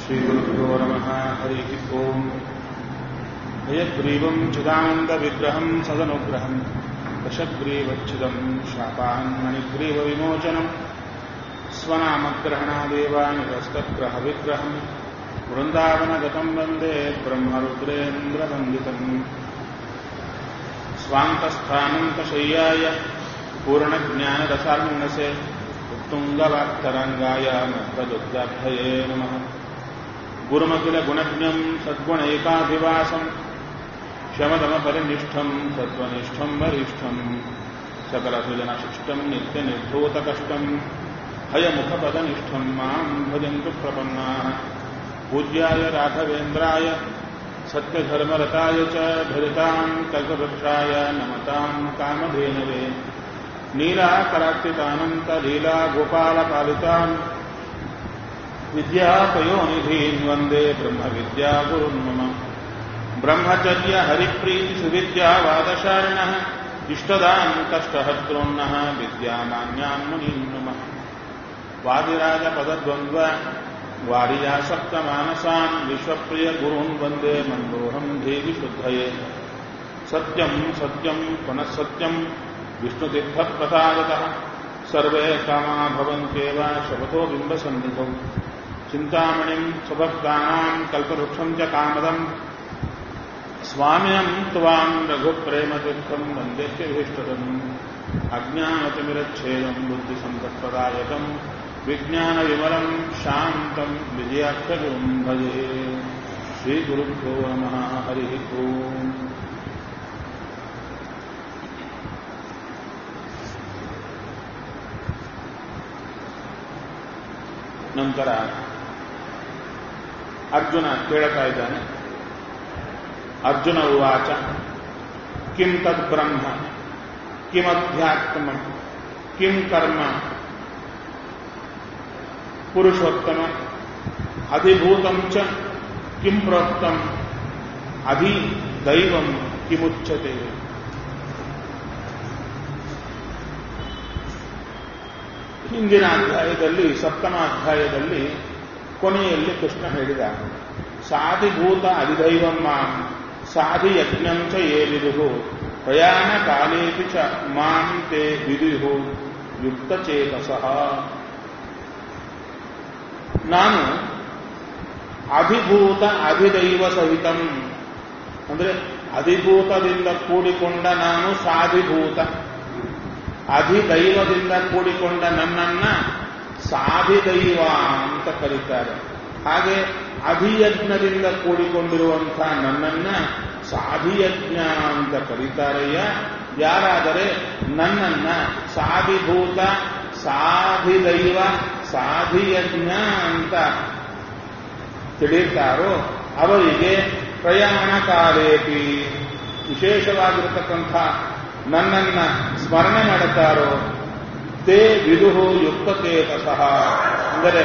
श्रीगुरुभ्यो नमः हरिः ओम् हयग्रीवम् चिदानन्दविग्रहम् सदनुग्रहम् दशग्रीवच्छिदम् शापान्मणिग्रीवविमोचनम् स्वनामग्रहणादेवानिरस्तग्रहविग्रहम् वृन्दावनगतम् वन्दे ब्रह्मरुद्रेन्द्रवन्दितम् स्वान्तस्थानन्तशय्याय पूर्णज्ञानरसार्णसे उत्तुङ्गवाक्तरङ्गाय मध्वदुर्गाभये नमः गुरुमखिलगुणज्ञम् सद्गुणैकाभिवासम् शमदमपरिनिष्ठम् सत्त्वनिष्ठम् वरिष्ठम् सकलसुजनशिष्टम् नित्यनिर्धूतकष्टम् हयमुखपदनिष्ठम् माम् भजन्तु प्रपन्नाः पूज्याय राघवेन्द्राय सत्यधर्मरताय च भरिताम् कल्पवृक्षाय नमताम् कामधेनवे नीलाकरार्चितानन्तलीलागोपालपालितान् विद्यापयोनिधीन् वन्दे ब्रह्मविद्यागुरुन् मम ब्रह्मचर्य हरिप्रीतिसुविद्यावादशारिणः इष्टदान् कष्टहर्तॄन्नः विद्यामान्यान् मुनीन् नमः वादिराजपदद्वन्द्व वारियासक्तमानसान् विश्वप्रियगुरून् वन्दे मन्दोऽहम् देवि शुद्धये सत्यम् सत्यम् पुनः सत्यम् विष्णुतीर्थप्रसादतः सर्वे कामा भवन्त्येव शपथो बिम्बसन्निधौ चिन्तामणिम् सुभक्तानाम् कल्पवृक्षम् च कामदम् स्वामिनम् त्वाम् रघुप्रेमतीर्थम् वन्देह्यभीष्टदम् अज्ञानतिमिरच्छेदम् बुद्धिसम्पत्प्रदायकम् विज्ञानविमलम् शान्तम् विजयाख्यगुरुम् भजे श्रीगुरुभ्यो नमः हरिः ओम् ನಂತರ ಅರ್ಜುನ ಕೇಳ್ತಾ ಇದ್ದಾನೆ ಅರ್ಜುನ ಉವಾಚ ಕಿಂ ತದ್ ಬ್ರಹ್ಮ ಕಿಮಧ್ಯಾತ್ಮ ಕಿಂ ಕರ್ಮ ಪುರುಷೋತ್ತಮ ಅಧಿಭೂತಂ ಚ ಕಿಂ ಪ್ರೋಕ್ತಂ ಅಧಿ ದೈವಂ ಕಿಮುಚ್ಯತೆ ಹಿಂದಿನ ಅಧ್ಯಾಯದಲ್ಲಿ ಸಪ್ತಮ ಅಧ್ಯಾಯದಲ್ಲಿ ಕೊನೆಯಲ್ಲಿ ಕೃಷ್ಣ ಹೇಳಿದ ಸಾಧಿಭೂತ ಅಧಿದೈವಮ್ಮ ಸಾಧಿ ಯಜ್ಞಂಚ ಏವಿದುಹು ಪ್ರಯಾಣ ಕಾಲೇಪಿ ಚ ಮಾಂ ತೇ ವಿದುಹು ಯುಕ್ತಚೇತಸಃ ನಾನು ಅಧಿಭೂತ ಅಧಿದೈವ ಸಹಿತಂ ಅಂದ್ರೆ ಅಧಿಭೂತದಿಂದ ಕೂಡಿಕೊಂಡ ನಾನು ಸಾಧಿಭೂತ ಅಧಿದೈವದಿಂದ ಕೂಡಿಕೊಂಡ ನನ್ನನ್ನ ಸಾಧಿದೈವ ಅಂತ ಕರೀತಾರೆ ಹಾಗೆ ಅಧಿಯಜ್ಞದಿಂದ ಕೂಡಿಕೊಂಡಿರುವಂಥ ನನ್ನನ್ನ ಸಾಧಿಯಜ್ಞ ಅಂತ ಕರೀತಾರಯ್ಯ ಯಾರಾದರೆ ನನ್ನನ್ನ ಸಾಧಿಭೂತ ಸಾಧಿದೈವ ಸಾಧಿಯಜ್ಞ ಅಂತ ತಿಳಿತಾರೋ ಅವರಿಗೆ ಪ್ರಯಾಣ ಕಾಲೇಪಿ ವಿಶೇಷವಾಗಿರತಕ್ಕಂಥ ನನ್ನನ್ನ ಸ್ಮರಣೆ ಮಾಡುತ್ತಾರೋ ತೇ ವಿದುಹು ಯುಕ್ತಚೇತಸಃ ಅಂದರೆ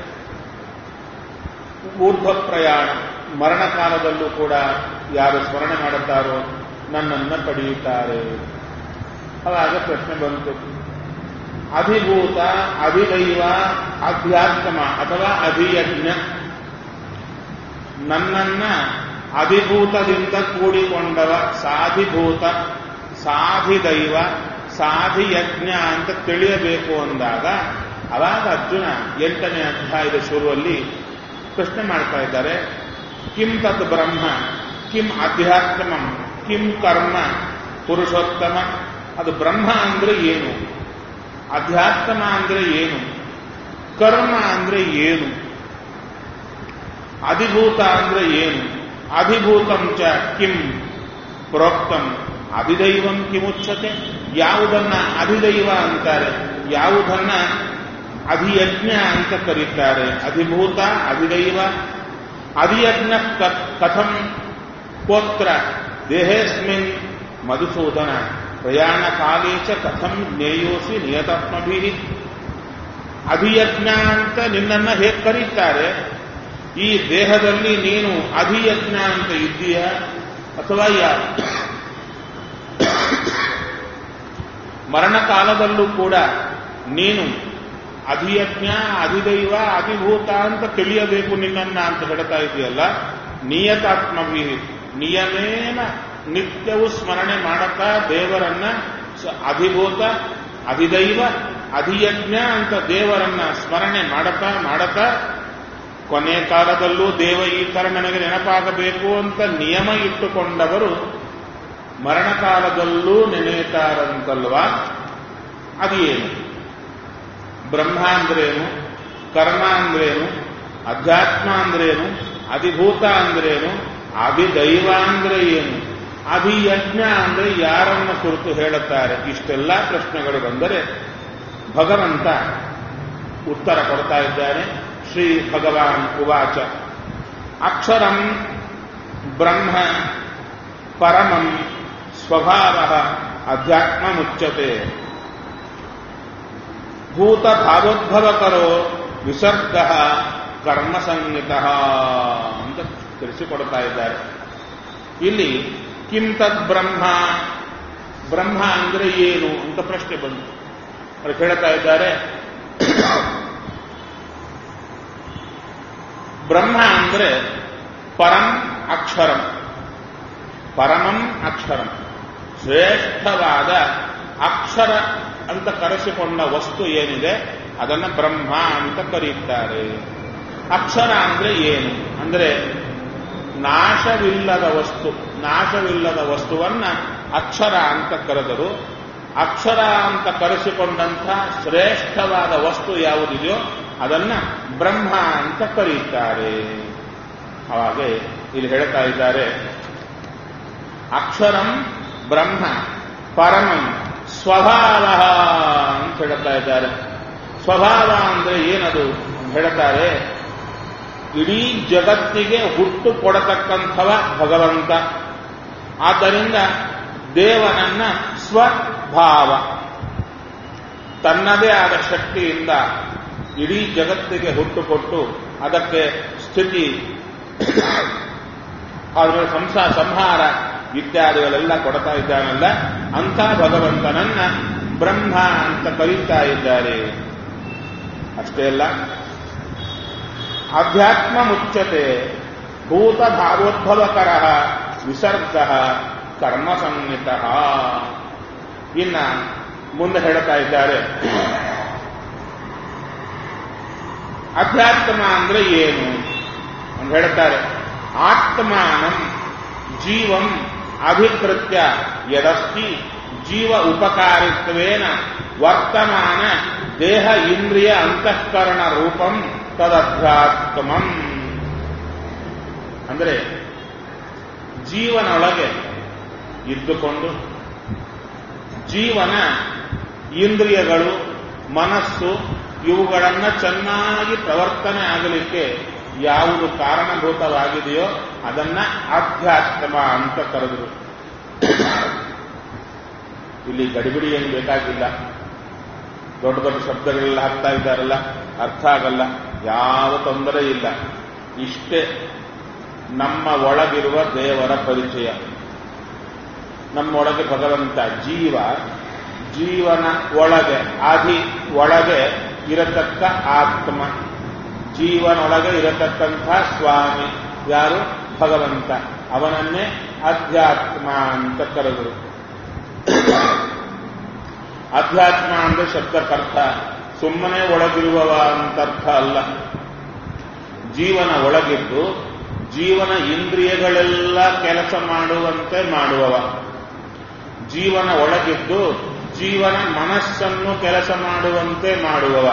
ಊರ್ಧ್ವ ಪ್ರಯಾಣ ಮರಣ ಕಾಲದಲ್ಲೂ ಕೂಡ ಯಾರು ಸ್ಮರಣೆ ಮಾಡುತ್ತಾರೋ ನನ್ನನ್ನ ಪಡೆಯುತ್ತಾರೆ ಅವಾಗ ಪ್ರಶ್ನೆ ಬಂತು ಅಧಿಭೂತ ಅಧಿದೈವ ಅಧ್ಯಾತ್ಮ ಅಥವಾ ಅಧಿಯಜ್ಞ ನನ್ನನ್ನ ಅಧಿಭೂತದಿಂದ ಕೂಡಿಕೊಂಡವ ಸಾಧಿಭೂತ ಸಾಧಿದೈವ ಸಾಧಿಯಜ್ಞ ಅಂತ ತಿಳಿಯಬೇಕು ಅಂದಾಗ ಅವಾಗ ಅರ್ಜುನ ಎಂಟನೇ ಅಧ್ಯಾಯದ ಶುರುವಲ್ಲಿ ಪ್ರಶ್ನೆ ಮಾಡ್ತಾ ಇದ್ದಾರೆ ಕಿಂ ತತ್ ಬ್ರಹ್ಮ ಕಿಂ ಅಧ್ಯಾತ್ಮಂ ಕಿಂ ಕರ್ಮ ಪುರುಷೋತ್ತಮ ಅದು ಬ್ರಹ್ಮ ಅಂದ್ರೆ ಏನು ಅಧ್ಯಾತ್ಮ ಅಂದ್ರೆ ಏನು ಕರ್ಮ ಅಂದ್ರೆ ಏನು ಅಧಿಭೂತ ಅಂದ್ರೆ ಏನು ಅಧಿಭೂತಂ ಚ ಕಿಂ ಪ್ರೋಕ್ತಂ ಅಧಿದೈವಂ ಕಿಮುಚ್ಚತೆ ಯಾವುದನ್ನ ಅಧಿದೈವ ಅಂತಾರೆ ಯಾವುದನ್ನ ಅಧಿಯಜ್ಞ ಅಂತ ಕರೀತಾರೆ ಅಧಿಭೂತ ಅಧಿದೈವ ಅಧಿಯಜ್ಞ ಕಥಂ ಪೋತ್ರ ದೇಹೇಸ್ಮಿನ್ ಮಧುಸೂದನ ಪ್ರಯಾಣ ಕಾಲೇ ಚ ಕಥಂ ಜ್ಞೇಯೋಸಿ ನಿಯತಾತ್ಮಭಿ ಅಧಿಯಜ್ಞ ಅಂತ ನಿನ್ನನ್ನ ಹೇಗೆ ಕರೀತಾರೆ ಈ ದೇಹದಲ್ಲಿ ನೀನು ಅಧಿಯಜ್ಞ ಅಂತ ಇದ್ದೀಯ ಅಥವಾ ಯಾರು ಮರಣ ಕಾಲದಲ್ಲೂ ಕೂಡ ನೀನು ಅಧಿಯಜ್ಞ ಅಧಿದೈವ ಅಧಿಭೂತ ಅಂತ ತಿಳಿಯಬೇಕು ನಿನ್ನನ್ನ ಅಂತ ಹೇಳ್ತಾ ಇದೆಯಲ್ಲ ನಿಯತಾತ್ಮವಿ ನಿಯಮೇನ ನಿತ್ಯವೂ ಸ್ಮರಣೆ ಮಾಡತಾ ದೇವರನ್ನ ಸ- ಅಧಿಭೂತ ಅಧಿದೈವ ಅಧಿಯಜ್ಞ ಅಂತ ದೇವರನ್ನ ಸ್ಮರಣೆ ಮಾಡತಾ ಮಾಡತಾ ಕೊನೆ ಕಾಲದಲ್ಲೂ ದೇವ ಈ ತರ ನನಗೆ ನೆನಪಾಗಬೇಕು ಅಂತ ನಿಯಮ ಇಟ್ಟುಕೊಂಡವರು ಮರಣಕಾಲದಲ್ಲೂ ನೆನೆಯುತ್ತಾರಂತಲ್ವಾ ಅದು ಏನು ಬ್ರಹ್ಮ ಅಂದ್ರೇನು ಕರ್ಮ ಅಂದ್ರೇನು ಅಧ್ಯಾತ್ಮ ಅಂದ್ರೇನು ಅಧಿಭೂತ ಅಂದ್ರೇನು ಅಧಿದೈವ ಅಂದ್ರೆ ಏನು ಅಧಿಯಜ್ಞ ಅಂದ್ರೆ ಯಾರನ್ನ ಕುರಿತು ಹೇಳುತ್ತಾರೆ ಇಷ್ಟೆಲ್ಲ ಪ್ರಶ್ನೆಗಳು ಬಂದರೆ ಭಗವಂತ ಉತ್ತರ ಕೊಡ್ತಾ ಇದ್ದಾನೆ ಶ್ರೀ ಭಗವಾನ್ ಉವಾಚ ಅಕ್ಷರಂ ಬ್ರಹ್ಮ ಪರಮಂ ಸ್ವಭಾವ ಅಧ್ಯಾತ್ಮ ಮುಚ್ಚತೆ ಭೂತ ಭಾವೋದ್ಭವಕರೋ ವಿಸರ್ಗ ಕರ್ಮ ಸಂಹಿತ ಅಂತ ತಿಳಿಸಿಕೊಡ್ತಾ ಇದ್ದಾರೆ ಇಲ್ಲಿ ಕಿಂ ತದ್ ಬ್ರಹ್ಮ ಬ್ರಹ್ಮ ಅಂದ್ರೆ ಏನು ಅಂತ ಪ್ರಶ್ನೆ ಬಂತು ಅವ್ರು ಹೇಳ್ತಾ ಇದ್ದಾರೆ ಬ್ರಹ್ಮ ಅಂದ್ರೆ ಪರಂ ಅಕ್ಷರಂ ಪರಮಂ ಅಕ್ಷರಂ ಶ್ರೇಷ್ಠವಾದ ಅಕ್ಷರ ಅಂತ ಕರೆಸಿಕೊಂಡ ವಸ್ತು ಏನಿದೆ ಅದನ್ನ ಬ್ರಹ್ಮ ಅಂತ ಕರೆಯುತ್ತಾರೆ ಅಕ್ಷರ ಅಂದ್ರೆ ಏನು ಅಂದ್ರೆ ನಾಶವಿಲ್ಲದ ವಸ್ತು ನಾಶವಿಲ್ಲದ ವಸ್ತುವನ್ನ ಅಕ್ಷರ ಅಂತ ಕರೆದರು ಅಕ್ಷರ ಅಂತ ಕರೆಸಿಕೊಂಡಂಥ ಶ್ರೇಷ್ಠವಾದ ವಸ್ತು ಯಾವುದಿದೆಯೋ ಅದನ್ನ ಬ್ರಹ್ಮ ಅಂತ ಕರೆಯುತ್ತಾರೆ ಹಾಗೆ ಇಲ್ಲಿ ಹೇಳ್ತಾ ಇದ್ದಾರೆ ಅಕ್ಷರಂ ಬ್ರಹ್ಮ ಪರಮಂ ಸ್ವಭಾವ ಅಂತ ಹೇಳ್ತಾ ಇದ್ದಾರೆ ಸ್ವಭಾವ ಅಂದ್ರೆ ಏನದು ಅಂತ ಹೇಳ್ತಾರೆ ಇಡೀ ಜಗತ್ತಿಗೆ ಹುಟ್ಟು ಕೊಡತಕ್ಕಂಥವ ಭಗವಂತ ಆದ್ದರಿಂದ ದೇವನನ್ನ ಸ್ವಭಾವ ತನ್ನದೇ ಆದ ಶಕ್ತಿಯಿಂದ ಇಡೀ ಜಗತ್ತಿಗೆ ಹುಟ್ಟು ಕೊಟ್ಟು ಅದಕ್ಕೆ ಸ್ಥಿತಿ ಅದರ ಸಂಸ ಸಂಹಾರ ಇತ್ಯಾದಿಗಳೆಲ್ಲ ಕೊಡ್ತಾ ಇದ್ದಾನಲ್ಲ ಅಂಥ ಭಗವಂತನನ್ನ ಬ್ರಹ್ಮ ಅಂತ ಕರೀತಾ ಇದ್ದಾರೆ ಅಷ್ಟೇ ಅಲ್ಲ ಅಧ್ಯಾತ್ಮ ಮುಚ್ಚತೆ ಭೂತ ಭಾವೋದ್ಭವಕರ ವಿಸರ್ಗ ಕರ್ಮ ಸಂಹಿತ ಇನ್ನ ಮುಂದೆ ಹೇಳ್ತಾ ಇದ್ದಾರೆ ಅಧ್ಯಾತ್ಮ ಅಂದ್ರೆ ಏನು ಅಂತ ಹೇಳ್ತಾರೆ ಆತ್ಮಾನಂ ಜೀವಂ ಅಭಿಕೃತ್ಯ ಯದಸ್ತಿ ಜೀವ ಉಪಕಾರಿತ್ವೇನ ವರ್ತಮಾನ ದೇಹ ಇಂದ್ರಿಯ ಅಂತಃಕರಣ ರೂಪಂ ತದಧ್ಯಾತ್ಮಂ ಅಂದರೆ ಜೀವನೊಳಗೆ ಇದ್ದುಕೊಂಡು ಜೀವನ ಇಂದ್ರಿಯಗಳು ಮನಸ್ಸು ಇವುಗಳನ್ನ ಚೆನ್ನಾಗಿ ಪ್ರವರ್ತನೆ ಆಗಲಿಕ್ಕೆ ಯಾವುದು ಕಾರಣಭೂತವಾಗಿದೆಯೋ ಅದನ್ನ ಅಧ್ಯಾತ್ಮ ಅಂತ ಕರೆದರು ಇಲ್ಲಿ ಗಡಿಬಿಡಿ ಏನು ಬೇಕಾಗಿಲ್ಲ ದೊಡ್ಡ ದೊಡ್ಡ ಶಬ್ದಗಳೆಲ್ಲ ಹಾಕ್ತಾ ಇದ್ದಾರಲ್ಲ ಅರ್ಥ ಆಗಲ್ಲ ಯಾವ ತೊಂದರೆ ಇಲ್ಲ ಇಷ್ಟೇ ನಮ್ಮ ಒಳಗಿರುವ ದೇವರ ಪರಿಚಯ ನಮ್ಮೊಳಗೆ ಭಗವಂತ ಜೀವ ಜೀವನ ಒಳಗೆ ಆದಿ ಒಳಗೆ ಇರತಕ್ಕ ಆತ್ಮ ಜೀವನೊಳಗೆ ಇರತಕ್ಕಂಥ ಸ್ವಾಮಿ ಯಾರು ಭಗವಂತ ಅವನನ್ನೇ ಅಧ್ಯಾತ್ಮ ಅಂತ ಕರೆದರು ಅಧ್ಯಾತ್ಮ ಅಂದ್ರೆ ಶಬ್ದಕ್ಕರ್ಥ ಸುಮ್ಮನೆ ಒಳಗಿರುವವ ಅಂತರ್ಥ ಅಲ್ಲ ಜೀವನ ಒಳಗಿದ್ದು ಜೀವನ ಇಂದ್ರಿಯಗಳೆಲ್ಲ ಕೆಲಸ ಮಾಡುವಂತೆ ಮಾಡುವವ ಜೀವನ ಒಳಗಿದ್ದು ಜೀವನ ಮನಸ್ಸನ್ನು ಕೆಲಸ ಮಾಡುವಂತೆ ಮಾಡುವವ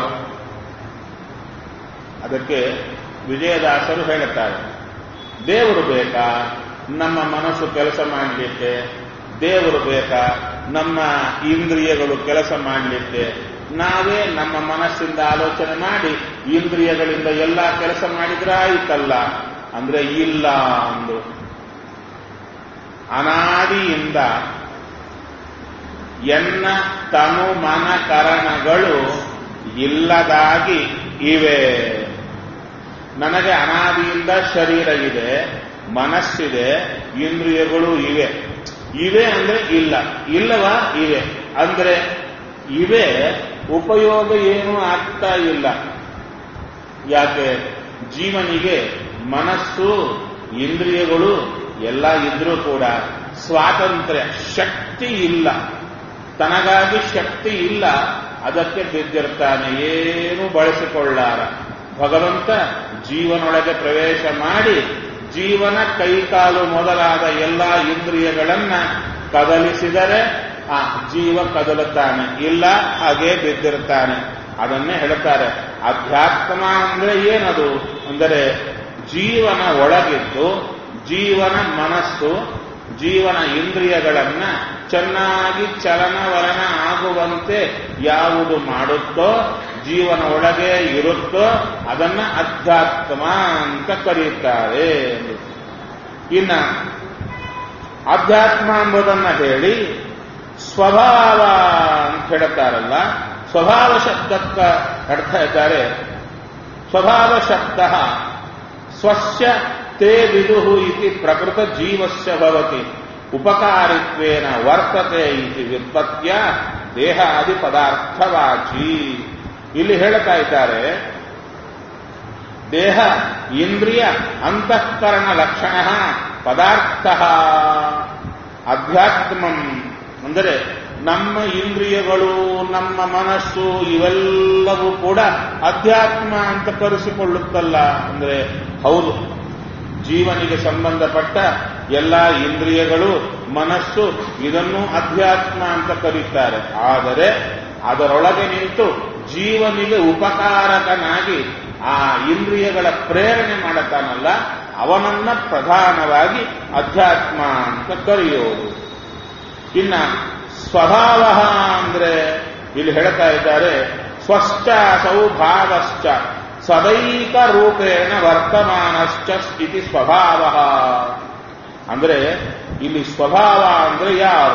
ಅದಕ್ಕೆ ವಿಜಯದಾಸರು ಹೇಳುತ್ತಾರೆ ದೇವರು ಬೇಕಾ ನಮ್ಮ ಮನಸ್ಸು ಕೆಲಸ ಮಾಡಲಿಕ್ಕೆ ದೇವರು ಬೇಕಾ ನಮ್ಮ ಇಂದ್ರಿಯಗಳು ಕೆಲಸ ಮಾಡಲಿಕ್ಕೆ ನಾವೇ ನಮ್ಮ ಮನಸ್ಸಿಂದ ಆಲೋಚನೆ ಮಾಡಿ ಇಂದ್ರಿಯಗಳಿಂದ ಎಲ್ಲ ಕೆಲಸ ಮಾಡಿದ್ರಾಯಿತಲ್ಲ ಅಂದ್ರೆ ಇಲ್ಲ ಅಂದು ಅನಾದಿಯಿಂದ ಎನ್ನ ತನು ಮನ ಕರಣಗಳು ಇಲ್ಲದಾಗಿ ಇವೆ ನನಗೆ ಅನಾದಿಯಿಂದ ಶರೀರ ಇದೆ ಮನಸ್ಸಿದೆ ಇಂದ್ರಿಯಗಳು ಇವೆ ಇವೆ ಅಂದ್ರೆ ಇಲ್ಲ ಇಲ್ಲವಾ ಇವೆ ಅಂದ್ರೆ ಇವೆ ಉಪಯೋಗ ಏನೂ ಆಗ್ತಾ ಇಲ್ಲ ಯಾಕೆ ಜೀವನಿಗೆ ಮನಸ್ಸು ಇಂದ್ರಿಯಗಳು ಎಲ್ಲ ಇದ್ರೂ ಕೂಡ ಸ್ವಾತಂತ್ರ್ಯ ಶಕ್ತಿ ಇಲ್ಲ ತನಗಾಗಿ ಶಕ್ತಿ ಇಲ್ಲ ಅದಕ್ಕೆ ಬಿದ್ದಿರ್ತಾನೆ ಏನು ಬಳಸಿಕೊಳ್ಳಾರ ಭಗವಂತ ಜೀವನೊಳಗೆ ಪ್ರವೇಶ ಮಾಡಿ ಜೀವನ ಕೈಕಾಲು ಮೊದಲಾದ ಎಲ್ಲ ಇಂದ್ರಿಯಗಳನ್ನ ಕದಲಿಸಿದರೆ ಆ ಜೀವ ಕದಲುತ್ತಾನೆ ಇಲ್ಲ ಹಾಗೆ ಬಿದ್ದಿರ್ತಾನೆ ಅದನ್ನೇ ಹೇಳ್ತಾರೆ ಅಧ್ಯಾತ್ಮ ಅಂದ್ರೆ ಏನದು ಅಂದರೆ ಜೀವನ ಒಳಗಿದ್ದು ಜೀವನ ಮನಸ್ಸು ಜೀವನ ಇಂದ್ರಿಯಗಳನ್ನ ಚೆನ್ನಾಗಿ ಚಲನವಲನ ಆಗುವಂತೆ ಯಾವುದು ಮಾಡುತ್ತೋ ಜೀವನ ಒಳಗೆ ಇರುತ್ತೋ ಅದನ್ನ ಅಧ್ಯಾತ್ಮ ಅಂತ ಕರೀತಾರೆ ಇನ್ನ ಅಧ್ಯಾತ್ಮ ಎಂಬುದನ್ನ ಹೇಳಿ ಸ್ವಭಾವ ಅಂತ ಹೇಳುತ್ತಾರಲ್ಲ ಸ್ವಭಾವ ಶಬ್ದಕ್ಕ ಅರ್ಥ ಇದ್ದಾರೆ ಸ್ವಭಾವ ಶಬ್ದ ಸ್ವಸ್ಯ ತೇ ವಿದುಹು ಇತಿ ಪ್ರಕೃತ ಜೀವಸ್ಯ ಭವತಿ ಉಪಕಾರಿತ್ವೇನ ವರ್ತತೆ ಇತಿ ವ್ಯುತ್ಪತ್ಯ ದೇಹಾದಿ ಪದಾರ್ಥವಾಚಿ ಇಲ್ಲಿ ಹೇಳ್ತಾ ಇದ್ದಾರೆ ದೇಹ ಇಂದ್ರಿಯ ಅಂತಃಕರಣ ಲಕ್ಷಣ ಪದಾರ್ಥ ಅಧ್ಯಾತ್ಮಂ ಅಂದರೆ ನಮ್ಮ ಇಂದ್ರಿಯಗಳು ನಮ್ಮ ಮನಸ್ಸು ಇವೆಲ್ಲವೂ ಕೂಡ ಅಧ್ಯಾತ್ಮ ಅಂತ ಕರೆಸಿಕೊಳ್ಳುತ್ತಲ್ಲ ಅಂದ್ರೆ ಹೌದು ಜೀವನಿಗೆ ಸಂಬಂಧಪಟ್ಟ ಎಲ್ಲ ಇಂದ್ರಿಯಗಳು ಮನಸ್ಸು ಇದನ್ನು ಅಧ್ಯಾತ್ಮ ಅಂತ ಕರೀತಾರೆ ಆದರೆ ಅದರೊಳಗೆ ನಿಂತು ಜೀವನಿಗೆ ಉಪಕಾರಕನಾಗಿ ಆ ಇಂದ್ರಿಯಗಳ ಪ್ರೇರಣೆ ಮಾಡುತ್ತಾನಲ್ಲ ಅವನನ್ನ ಪ್ರಧಾನವಾಗಿ ಅಧ್ಯಾತ್ಮ ಅಂತ ಕರೆಯೋದು ಇನ್ನ ಸ್ವಭಾವ ಅಂದ್ರೆ ಇಲ್ಲಿ ಹೇಳ್ತಾ ಇದ್ದಾರೆ ಸ್ವಶ್ಚ ಸೌಭಾವಶ್ಚ ಸದೈಕ ರೂಪೇಣ ವರ್ತಮಾನಶ್ಚ ಸ್ಥಿತಿ ಸ್ವಭಾವ ಅಂದ್ರೆ ಇಲ್ಲಿ ಸ್ವಭಾವ ಅಂದ್ರೆ ಯಾರು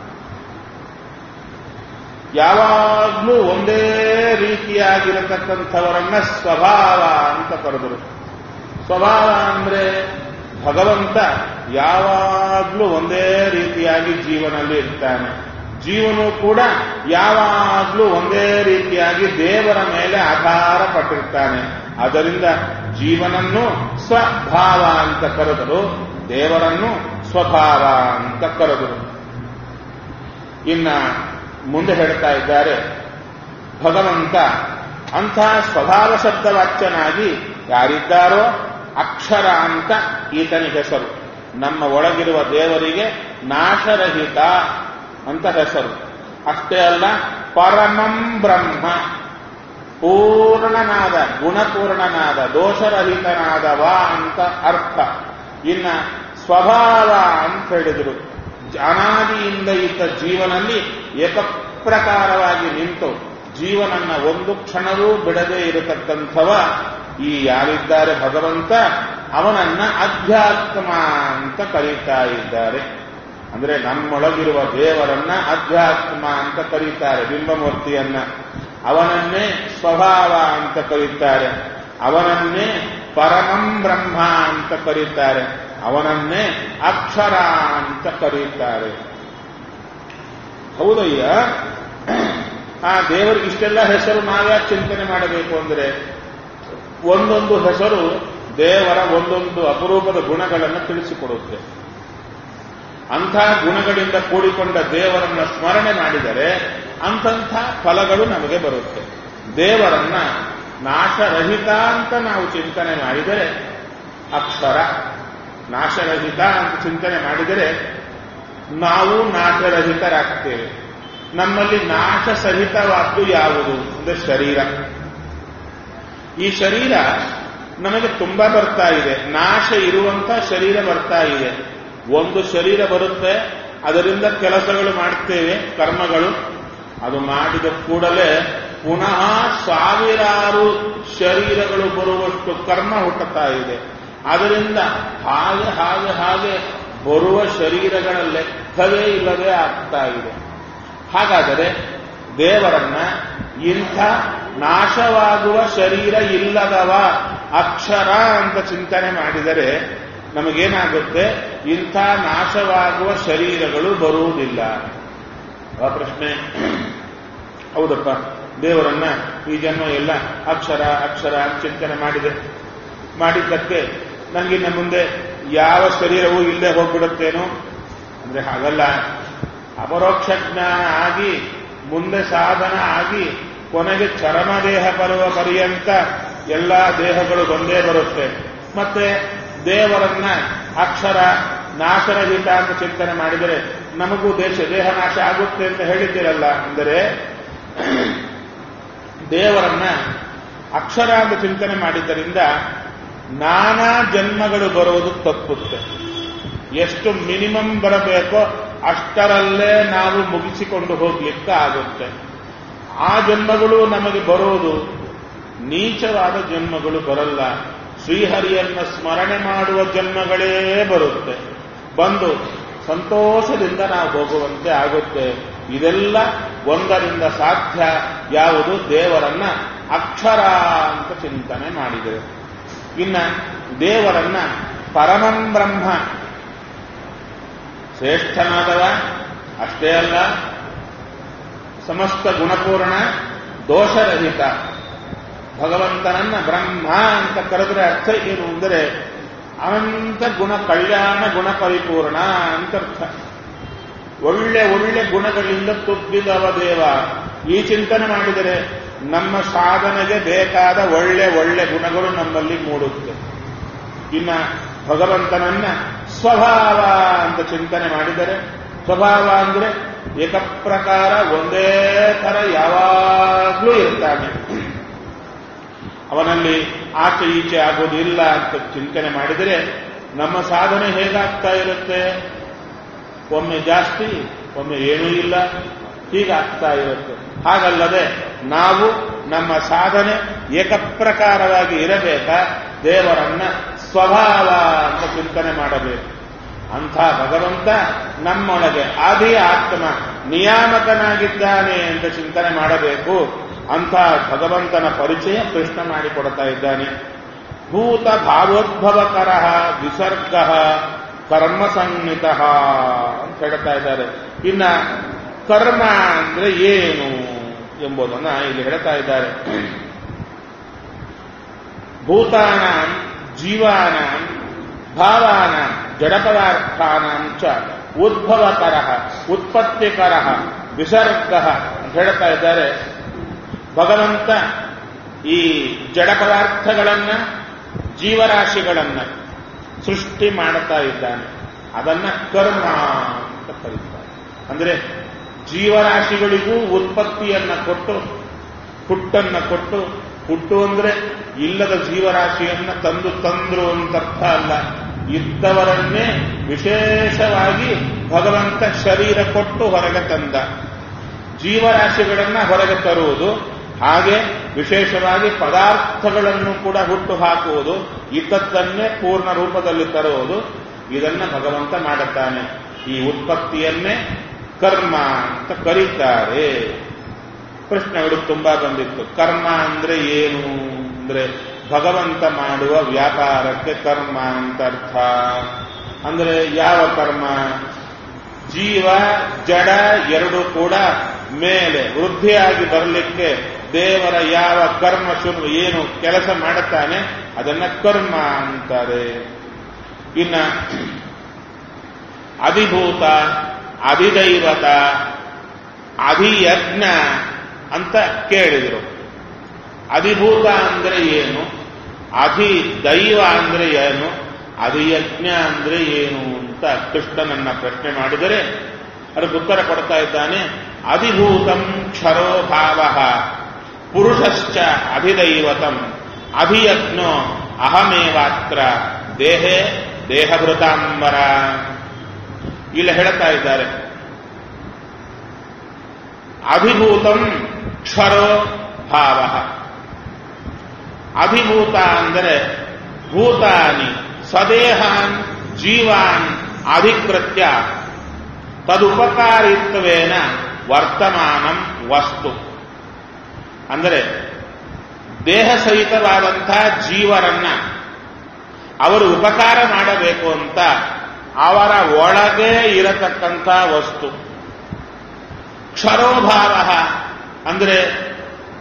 ಯಾವಾಗ್ಲೂ ಒಂದೇ ರೀತಿಯಾಗಿರತಕ್ಕಂಥವರನ್ನ ಸ್ವಭಾವ ಅಂತ ಕರೆದರು ಸ್ವಭಾವ ಅಂದ್ರೆ ಭಗವಂತ ಯಾವಾಗ್ಲೂ ಒಂದೇ ರೀತಿಯಾಗಿ ಜೀವನಲ್ಲಿ ಇರ್ತಾನೆ ಜೀವನು ಕೂಡ ಯಾವಾಗ್ಲೂ ಒಂದೇ ರೀತಿಯಾಗಿ ದೇವರ ಮೇಲೆ ಆಧಾರ ಪಟ್ಟಿರ್ತಾನೆ ಅದರಿಂದ ಜೀವನನ್ನು ಸ್ವಭಾವ ಅಂತ ಕರೆದರು ದೇವರನ್ನು ಸ್ವಭಾವ ಅಂತ ಕರೆದರು ಇನ್ನ ಮುಂದೆ ಹೇಳ್ತಾ ಇದ್ದಾರೆ ಭಗವಂತ ಅಂಥ ಸ್ವಭಾವ ಶಬ್ದವಾಚ್ಯನಾಗಿ ಯಾರಿದ್ದಾರೋ ಅಕ್ಷರ ಅಂತ ಈತನಿಗೆ ಹೆಸರು ನಮ್ಮ ಒಳಗಿರುವ ದೇವರಿಗೆ ನಾಶರಹಿತ ಅಂತ ಹೆಸರು ಅಷ್ಟೇ ಅಲ್ಲ ಪರಮಂ ಬ್ರಹ್ಮ ಪೂರ್ಣನಾದ ಗುಣಪೂರ್ಣನಾದ ದೋಷರಹಿತನಾದವ ಅಂತ ಅರ್ಥ ಇನ್ನ ಸ್ವಭಾವ ಅಂತ ಹೇಳಿದರು ಅನಾದಿಯಿಂದ ಇದ್ದ ಜೀವನಲ್ಲಿ ಏಕಪ್ರಕಾರವಾಗಿ ನಿಂತು ಜೀವನನ್ನ ಒಂದು ಕ್ಷಣವೂ ಬಿಡದೇ ಇರತಕ್ಕಂಥವ ಈ ಯಾರಿದ್ದಾರೆ ಭಗವಂತ ಅವನನ್ನ ಅಧ್ಯಾತ್ಮ ಅಂತ ಕರೀತಾ ಇದ್ದಾರೆ ಅಂದ್ರೆ ನಮ್ಮೊಳಗಿರುವ ದೇವರನ್ನ ಅಧ್ಯಾತ್ಮ ಅಂತ ಕರೀತಾರೆ ಬಿಂಬಮೂರ್ತಿಯನ್ನ ಅವನನ್ನೇ ಸ್ವಭಾವ ಅಂತ ಕರೀತಾರೆ ಅವನನ್ನೇ ಪರಮಂ ಬ್ರಹ್ಮ ಅಂತ ಕರೀತಾರೆ ಅವನನ್ನೇ ಅಕ್ಷರ ಅಂತ ಕರೀತಾರೆ ಹೌದಯ್ಯ ಆ ದೇವರಿಗೆ ಇಷ್ಟೆಲ್ಲ ಹೆಸರು ನಾವ್ಯಾಕೆ ಚಿಂತನೆ ಮಾಡಬೇಕು ಅಂದ್ರೆ ಒಂದೊಂದು ಹೆಸರು ದೇವರ ಒಂದೊಂದು ಅಪರೂಪದ ಗುಣಗಳನ್ನು ತಿಳಿಸಿಕೊಡುತ್ತೆ ಅಂಥ ಗುಣಗಳಿಂದ ಕೂಡಿಕೊಂಡ ದೇವರನ್ನ ಸ್ಮರಣೆ ಮಾಡಿದರೆ ಅಂತಂಥ ಫಲಗಳು ನಮಗೆ ಬರುತ್ತೆ ದೇವರನ್ನ ನಾಶರಹಿತ ಅಂತ ನಾವು ಚಿಂತನೆ ಮಾಡಿದರೆ ಅಕ್ಷರ ನಾಶರಹಿತ ಅಂತ ಚಿಂತನೆ ಮಾಡಿದರೆ ನಾವು ನಾಶರಹಿತರಾಗ್ತೇವೆ ನಮ್ಮಲ್ಲಿ ನಾಶ ಸಹಿತವಾದ್ದು ಯಾವುದು ಅಂದ್ರೆ ಶರೀರ ಈ ಶರೀರ ನಮಗೆ ತುಂಬಾ ಬರ್ತಾ ಇದೆ ನಾಶ ಇರುವಂತ ಶರೀರ ಬರ್ತಾ ಇದೆ ಒಂದು ಶರೀರ ಬರುತ್ತೆ ಅದರಿಂದ ಕೆಲಸಗಳು ಮಾಡ್ತೇವೆ ಕರ್ಮಗಳು ಅದು ಮಾಡಿದ ಕೂಡಲೇ ಪುನಃ ಸಾವಿರಾರು ಶರೀರಗಳು ಬರುವಷ್ಟು ಕರ್ಮ ಹುಟ್ಟುತ್ತಾ ಇದೆ ಅದರಿಂದ ಹಾಗೆ ಹಾಗೆ ಹಾಗೆ ಬರುವ ಶರೀರಗಳ ಲೆಕ್ಕವೇ ಇಲ್ಲವೇ ಆಗ್ತಾ ಇದೆ ಹಾಗಾದರೆ ದೇವರನ್ನ ಇಂಥ ನಾಶವಾಗುವ ಶರೀರ ಇಲ್ಲದವ ಅಕ್ಷರ ಅಂತ ಚಿಂತನೆ ಮಾಡಿದರೆ ನಮಗೇನಾಗುತ್ತೆ ಇಂಥ ನಾಶವಾಗುವ ಶರೀರಗಳು ಬರುವುದಿಲ್ಲ ಆ ಪ್ರಶ್ನೆ ಹೌದಪ್ಪ ದೇವರನ್ನ ಈ ಜನ್ಮ ಎಲ್ಲ ಅಕ್ಷರ ಅಕ್ಷರ ಚಿಂತನೆ ಮಾಡಿದೆ ಮಾಡಿದ್ದಕ್ಕೆ ನನಗಿನ್ನ ಮುಂದೆ ಯಾವ ಶರೀರವೂ ಇಲ್ಲೇ ಹೋಗ್ಬಿಡುತ್ತೇನೋ ಅಂದ್ರೆ ಹಾಗಲ್ಲ ಅಪರೋಕ್ಷ ಜ್ಞಾನ ಆಗಿ ಮುಂದೆ ಸಾಧನ ಆಗಿ ಕೊನೆಗೆ ಚರಮ ದೇಹ ಬರುವ ಪರ್ಯಂತ ಎಲ್ಲ ದೇಹಗಳು ಬಂದೇ ಬರುತ್ತೆ ಮತ್ತೆ ದೇವರನ್ನ ಅಕ್ಷರ ನಾಶರಹಿತ ಅಂತ ಚಿಂತನೆ ಮಾಡಿದರೆ ನಮಗೂ ದೇಶ ದೇಹ ನಾಶ ಆಗುತ್ತೆ ಅಂತ ಹೇಳಿದ್ದೀರಲ್ಲ ಅಂದರೆ ದೇವರನ್ನ ಅಕ್ಷರ ಅಂತ ಚಿಂತನೆ ಮಾಡಿದ್ದರಿಂದ ನಾನಾ ಜನ್ಮಗಳು ಬರುವುದು ತಪ್ಪುತ್ತೆ ಎಷ್ಟು ಮಿನಿಮಮ್ ಬರಬೇಕೋ ಅಷ್ಟರಲ್ಲೇ ನಾವು ಮುಗಿಸಿಕೊಂಡು ಹೋಗ್ಲಿಕ್ಕೆ ಆಗುತ್ತೆ ಆ ಜನ್ಮಗಳು ನಮಗೆ ಬರೋದು ನೀಚವಾದ ಜನ್ಮಗಳು ಬರಲ್ಲ ಶ್ರೀಹರಿಯನ್ನ ಸ್ಮರಣೆ ಮಾಡುವ ಜನ್ಮಗಳೇ ಬರುತ್ತೆ ಬಂದು ಸಂತೋಷದಿಂದ ನಾವು ಹೋಗುವಂತೆ ಆಗುತ್ತೆ ಇದೆಲ್ಲ ಒಂದರಿಂದ ಸಾಧ್ಯ ಯಾವುದು ದೇವರನ್ನ ಅಕ್ಷರ ಅಂತ ಚಿಂತನೆ ಮಾಡಿದರೆ ಇನ್ನ ದೇವರನ್ನ ಪರಮಂ ಬ್ರಹ್ಮ ಶ್ರೇಷ್ಠನಾದವ ಅಷ್ಟೇ ಅಲ್ಲ ಸಮಸ್ತ ಗುಣಪೂರ್ಣ ದೋಷರಹಿತ ಭಗವಂತನನ್ನ ಬ್ರಹ್ಮ ಅಂತ ಕರೆದ್ರೆ ಅರ್ಥ ಏನು ಅಂದರೆ ಅನಂತ ಗುಣ ಕಲ್ಯಾಣ ಗುಣ ಪರಿಪೂರ್ಣ ಅಂತರ್ಥ ಒಳ್ಳೆ ಒಳ್ಳೆ ಗುಣಗಳಿಂದ ತುಂಬಿದವ ದೇವ ಈ ಚಿಂತನೆ ಮಾಡಿದರೆ ನಮ್ಮ ಸಾಧನೆಗೆ ಬೇಕಾದ ಒಳ್ಳೆ ಒಳ್ಳೆ ಗುಣಗಳು ನಮ್ಮಲ್ಲಿ ಮೂಡುತ್ತೆ ಇನ್ನ ಭಗವಂತನನ್ನ ಸ್ವಭಾವ ಅಂತ ಚಿಂತನೆ ಮಾಡಿದರೆ ಸ್ವಭಾವ ಅಂದ್ರೆ ಏಕಪ್ರಕಾರ ಒಂದೇ ಥರ ಯಾವಾಗಲೂ ಇರ್ತಾನೆ ಅವನಲ್ಲಿ ಆಚೆ ಈಚೆ ಆಗೋದಿಲ್ಲ ಅಂತ ಚಿಂತನೆ ಮಾಡಿದರೆ ನಮ್ಮ ಸಾಧನೆ ಹೇಗಾಗ್ತಾ ಇರುತ್ತೆ ಒಮ್ಮೆ ಜಾಸ್ತಿ ಒಮ್ಮೆ ಏನೂ ಇಲ್ಲ ಹೀಗಾಗ್ತಾ ಇರುತ್ತೆ ಹಾಗಲ್ಲದೆ ನಾವು ನಮ್ಮ ಸಾಧನೆ ಏಕಪ್ರಕಾರವಾಗಿ ಇರಬೇಕಾ ದೇವರನ್ನ ಸ್ವಭಾವ ಅಂತ ಚಿಂತನೆ ಮಾಡಬೇಕು ಅಂಥ ಭಗವಂತ ನಮ್ಮೊಳಗೆ ಆದಿ ಆತ್ಮ ನಿಯಾಮಕನಾಗಿದ್ದಾನೆ ಅಂತ ಚಿಂತನೆ ಮಾಡಬೇಕು ಅಂಥ ಭಗವಂತನ ಪರಿಚಯ ಕೃಷ್ಣ ಮಾಡಿಕೊಡ್ತಾ ಇದ್ದಾನೆ ಭೂತ ಭಾವೋದ್ಭವಕರ ವಿಸರ್ಗ ಕರ್ಮ ಸಂಹಿತ ಅಂತ ಹೇಳ್ತಾ ಇದ್ದಾರೆ ಇನ್ನ ಕರ್ಮ ಅಂದ್ರೆ ಏನು ಎಂಬುದನ್ನ ಇಲ್ಲಿ ಹೇಳ್ತಾ ಇದ್ದಾರೆ ಭೂತಾನ ಜೀವಾನ ಭಾವಾನ ಜಡಪದಾರ್ಥಾನಾಂ ಚ ಉದ್ಭವಕರ ಉತ್ಪತ್ತಿಕರ ವಿಸರ್ಗ ಅಂತ ಹೇಳ್ತಾ ಇದ್ದಾರೆ ಭಗವಂತ ಈ ಜಡ ಪದಾರ್ಥಗಳನ್ನ ಜೀವರಾಶಿಗಳನ್ನ ಸೃಷ್ಟಿ ಮಾಡುತ್ತಾ ಇದ್ದಾನೆ ಅದನ್ನ ಕರ್ಮ ಅಂತ ಕರೀತಾರೆ ಅಂದ್ರೆ ಜೀವರಾಶಿಗಳಿಗೂ ಉತ್ಪತ್ತಿಯನ್ನ ಕೊಟ್ಟು ಹುಟ್ಟನ್ನ ಕೊಟ್ಟು ಹುಟ್ಟು ಅಂದ್ರೆ ಇಲ್ಲದ ಜೀವರಾಶಿಯನ್ನ ತಂದು ತಂದ್ರು ಅಂತ ಅರ್ಥ ಅಲ್ಲ ಇದ್ದವರನ್ನೇ ವಿಶೇಷವಾಗಿ ಭಗವಂತ ಶರೀರ ಕೊಟ್ಟು ಹೊರಗೆ ತಂದ ಜೀವರಾಶಿಗಳನ್ನ ಹೊರಗೆ ತರುವುದು ಹಾಗೆ ವಿಶೇಷವಾಗಿ ಪದಾರ್ಥಗಳನ್ನು ಕೂಡ ಹುಟ್ಟು ಹಾಕುವುದು ಇದ್ದದ್ದನ್ನೇ ಪೂರ್ಣ ರೂಪದಲ್ಲಿ ತರುವುದು ಇದನ್ನ ಭಗವಂತ ಮಾಡುತ್ತಾನೆ ಈ ಉತ್ಪತ್ತಿಯನ್ನೇ ಕರ್ಮ ಅಂತ ಕರೀತಾರೆ ಪ್ರಶ್ನೆಗಳು ತುಂಬಾ ಬಂದಿತ್ತು ಕರ್ಮ ಅಂದ್ರೆ ಏನು ಅಂದ್ರೆ ಭಗವಂತ ಮಾಡುವ ವ್ಯಾಪಾರಕ್ಕೆ ಕರ್ಮ ಅಂತ ಅರ್ಥ ಅಂದ್ರೆ ಯಾವ ಕರ್ಮ ಜೀವ ಜಡ ಎರಡು ಕೂಡ ಮೇಲೆ ವೃದ್ಧಿಯಾಗಿ ಬರಲಿಕ್ಕೆ ದೇವರ ಯಾವ ಕರ್ಮ ಶುರು ಏನು ಕೆಲಸ ಮಾಡುತ್ತಾನೆ ಅದನ್ನ ಕರ್ಮ ಅಂತಾರೆ ಇನ್ನ ಅಧಿಭೂತ ಅಧಿದೈವತ ಅಧಿಯಜ್ಞ ಅಂತ ಕೇಳಿದರು ಅಧಿಭೂತ ಅಂದ್ರೆ ಏನು ಅಧಿ ದೈವ ಅಂದ್ರೆ ಏನು ಅಧಿಯಜ್ಞ ಅಂದ್ರೆ ಏನು ಅಂತ ಕೃಷ್ಣನನ್ನ ಪ್ರಶ್ನೆ ಮಾಡಿದರೆ ಅದಕ್ಕೆ ಉತ್ತರ ಕೊಡ್ತಾ ಇದ್ದಾನೆ ಅಧಿಭೂತಂ ಕ್ಷರೋ ಭಾವ ಪುರುಷಶ್ಚ ಅಧಿದೈವತಂ ಅಧಿಯಜ್ಞೋ ಅಹಮೇವಾತ್ರ ದೇಹೇ ದೇಹಭೃತಾಂಬರ ಇಲ್ಲಿ ಹೇಳ್ತಾ ಇದ್ದಾರೆ ಅಧಿಭೂತಂ ಕ್ಷರೋ ಭಾವ ಅಧಿಭೂತ ಅಂದರೆ ಭೂತಾನಿ ಸದೇಹಾನ್ ಜೀವಾನ್ ಅಧಿಕೃತ್ಯ ತದುಪಕಾರಿತ್ವೇನ ವರ್ತಮಾನಂ ವಸ್ತು ಅಂದರೆ ದೇಹ ಸಹಿತವಾದಂತಹ ಜೀವರನ್ನ ಅವರು ಉಪಕಾರ ಮಾಡಬೇಕು ಅಂತ ಅವರ ಒಳಗೆ ಇರತಕ್ಕಂಥ ವಸ್ತು ಕ್ಷರೋಭಾವ ಅಂದರೆ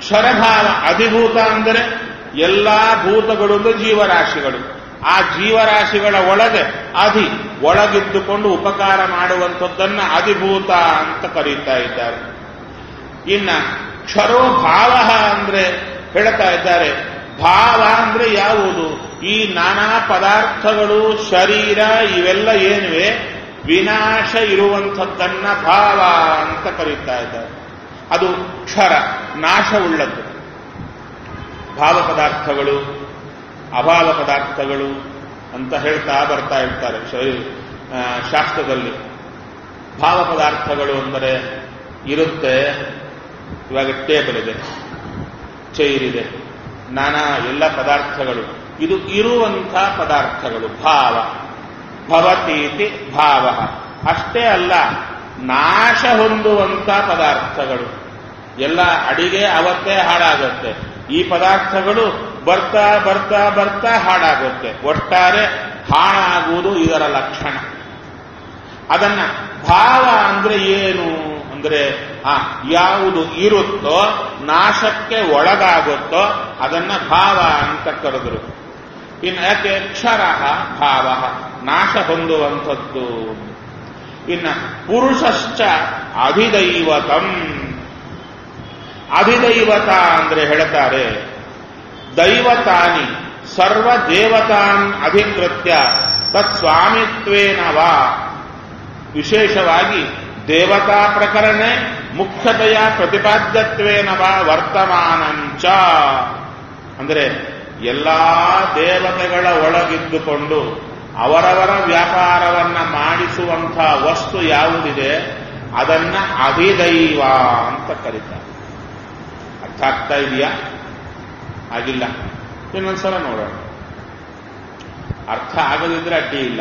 ಕ್ಷರಭಾವ ಅಧಿಭೂತ ಅಂದರೆ ಎಲ್ಲಾ ಭೂತಗಳು ಅಂದ್ರೆ ಜೀವರಾಶಿಗಳು ಆ ಜೀವರಾಶಿಗಳ ಒಳಗೆ ಅಧಿ ಒಳಗಿದ್ದುಕೊಂಡು ಉಪಕಾರ ಮಾಡುವಂಥದ್ದನ್ನ ಅಧಿಭೂತ ಅಂತ ಕರೀತಾ ಇದ್ದಾರೆ ಇನ್ನ ಕ್ಷರೋ ಭಾವ ಅಂದ್ರೆ ಹೇಳ್ತಾ ಇದ್ದಾರೆ ಭಾವ ಅಂದ್ರೆ ಯಾವುದು ಈ ನಾನಾ ಪದಾರ್ಥಗಳು ಶರೀರ ಇವೆಲ್ಲ ಏನಿವೆ ವಿನಾಶ ಇರುವಂಥದ್ದನ್ನ ಭಾವ ಅಂತ ಕರೀತಾ ಇದ್ದಾರೆ ಅದು ಕ್ಷರ ನಾಶವುಳ್ಳದ್ದು ಭಾವ ಪದಾರ್ಥಗಳು ಅಭಾವ ಪದಾರ್ಥಗಳು ಅಂತ ಹೇಳ್ತಾ ಬರ್ತಾ ಇರ್ತಾರೆ ಶಾಸ್ತ್ರದಲ್ಲಿ ಭಾವ ಪದಾರ್ಥಗಳು ಅಂದರೆ ಇರುತ್ತೆ ಇವಾಗ ಟೇಬಲ್ ಇದೆ ಚೈರ್ ಇದೆ ನಾನಾ ಎಲ್ಲ ಪದಾರ್ಥಗಳು ಇದು ಇರುವಂಥ ಪದಾರ್ಥಗಳು ಭಾವ ಭವತೀತಿ ಭಾವ ಅಷ್ಟೇ ಅಲ್ಲ ನಾಶ ಹೊಂದುವಂಥ ಪದಾರ್ಥಗಳು ಎಲ್ಲ ಅಡಿಗೆ ಅವತ್ತೇ ಹಾಳಾಗುತ್ತೆ ಈ ಪದಾರ್ಥಗಳು ಬರ್ತಾ ಬರ್ತಾ ಬರ್ತಾ ಹಾಳಾಗುತ್ತೆ ಒಟ್ಟಾರೆ ಹಾಳಾಗುವುದು ಇದರ ಲಕ್ಷಣ ಅದನ್ನ ಭಾವ ಅಂದ್ರೆ ಏನು ಅಂದ್ರೆ ಆ ಯಾವುದು ಇರುತ್ತೋ ನಾಶಕ್ಕೆ ಒಳಗಾಗುತ್ತೋ ಅದನ್ನ ಭಾವ ಅಂತ ಕರೆದರು ಇನ್ನು ಯಾಕೆ ಕ್ಷರ ಭಾವ ನಾಶ ಹೊಂದುವಂಥದ್ದು ಇನ್ನ ಪುರುಷಶ್ಚ ಅಧಿದೈವತಂ ಅಧಿದೈವತ ಅಂದ್ರೆ ಹೇಳ್ತಾರೆ ದೈವತಾನಿ ಸರ್ವ ದೇವತಾನ್ ಅಧಿಕೃತ್ಯ ತತ್ಸ್ವಾಮಿತ್ವೇನವ ವಿಶೇಷವಾಗಿ ದೇವತಾ ಪ್ರಕರಣ ಮುಖ್ಯತೆಯ ಪ್ರತಿಪಾದ್ಯತ್ವೇನವ ವರ್ತಮಾನಂಚ ಅಂದರೆ ಎಲ್ಲಾ ದೇವತೆಗಳ ಒಳಗಿದ್ದುಕೊಂಡು ಅವರವರ ವ್ಯಾಪಾರವನ್ನ ಮಾಡಿಸುವಂಥ ವಸ್ತು ಯಾವುದಿದೆ ಅದನ್ನ ಅಧಿದೈವ ಅಂತ ಕರೀತಾರೆ ಅರ್ಥ ಆಗ್ತಾ ಇದೆಯಾ ಆಗಿಲ್ಲ ಇನ್ನೊಂದ್ಸಲ ನೋಡೋಣ ಅರ್ಥ ಆಗದಿದ್ರೆ ಅಡ್ಡಿ ಇಲ್ಲ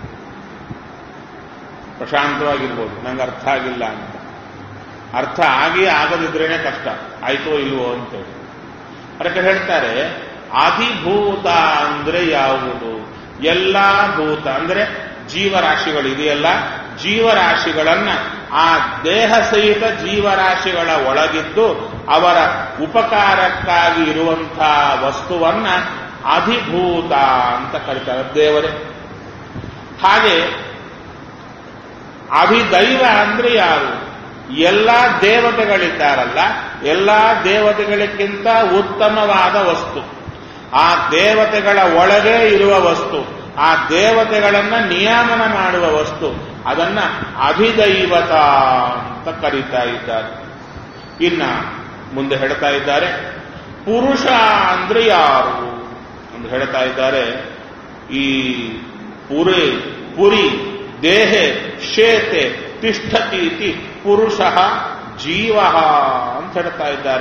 ಪ್ರಶಾಂತವಾಗಿರ್ಬೋದು ನಂಗೆ ಅರ್ಥ ಆಗಿಲ್ಲ ಅಂತ ಅರ್ಥ ಆಗಿ ಆಗದಿದ್ರೇನೆ ಕಷ್ಟ ಆಯ್ತೋ ಇಲ್ವೋ ಅಂತೇಳಿ ಅದಕ್ಕೆ ಹೇಳ್ತಾರೆ ಅಧಿಭೂತ ಅಂದ್ರೆ ಯಾವುದು ಎಲ್ಲಾ ಭೂತ ಅಂದ್ರೆ ಜೀವರಾಶಿಗಳು ಇದೆಯಲ್ಲ ಜೀವರಾಶಿಗಳನ್ನ ಆ ದೇಹ ಸಹಿತ ಜೀವರಾಶಿಗಳ ಒಳಗಿದ್ದು ಅವರ ಉಪಕಾರಕ್ಕಾಗಿ ಇರುವಂತಹ ವಸ್ತುವನ್ನ ಅಧಿಭೂತ ಅಂತ ಕರೀತಾರೆ ದೇವರೇ ಹಾಗೆ ಅಧಿದೈವ ಅಂದ್ರೆ ಯಾರು ಎಲ್ಲಾ ದೇವತೆಗಳಿದ್ದಾರಲ್ಲ ಎಲ್ಲಾ ದೇವತೆಗಳಿಗಿಂತ ಉತ್ತಮವಾದ ವಸ್ತು ಆ ದೇವತೆಗಳ ಒಳಗೆ ಇರುವ ವಸ್ತು ಆ ದೇವತೆಗಳನ್ನ ನಿಯಾಮನ ಮಾಡುವ ವಸ್ತು ಅದನ್ನ ಅಧಿದೈವತ ಅಂತ ಕರೀತಾ ಇದ್ದಾರೆ ಇನ್ನ ಮುಂದೆ ಹೇಳ್ತಾ ಇದ್ದಾರೆ ಪುರುಷ ಅಂದ್ರೆ ಯಾರು ಅಂತ ಹೇಳ್ತಾ ಇದ್ದಾರೆ ಈ ಪುರಿ ಪುರಿ ದೇಹೆ ಶೇತೆ ತಿಷ್ಠತೀತಿ ಪುರುಷ ಜೀವ ಅಂತ ಹೇಳ್ತಾ ಇದ್ದಾರೆ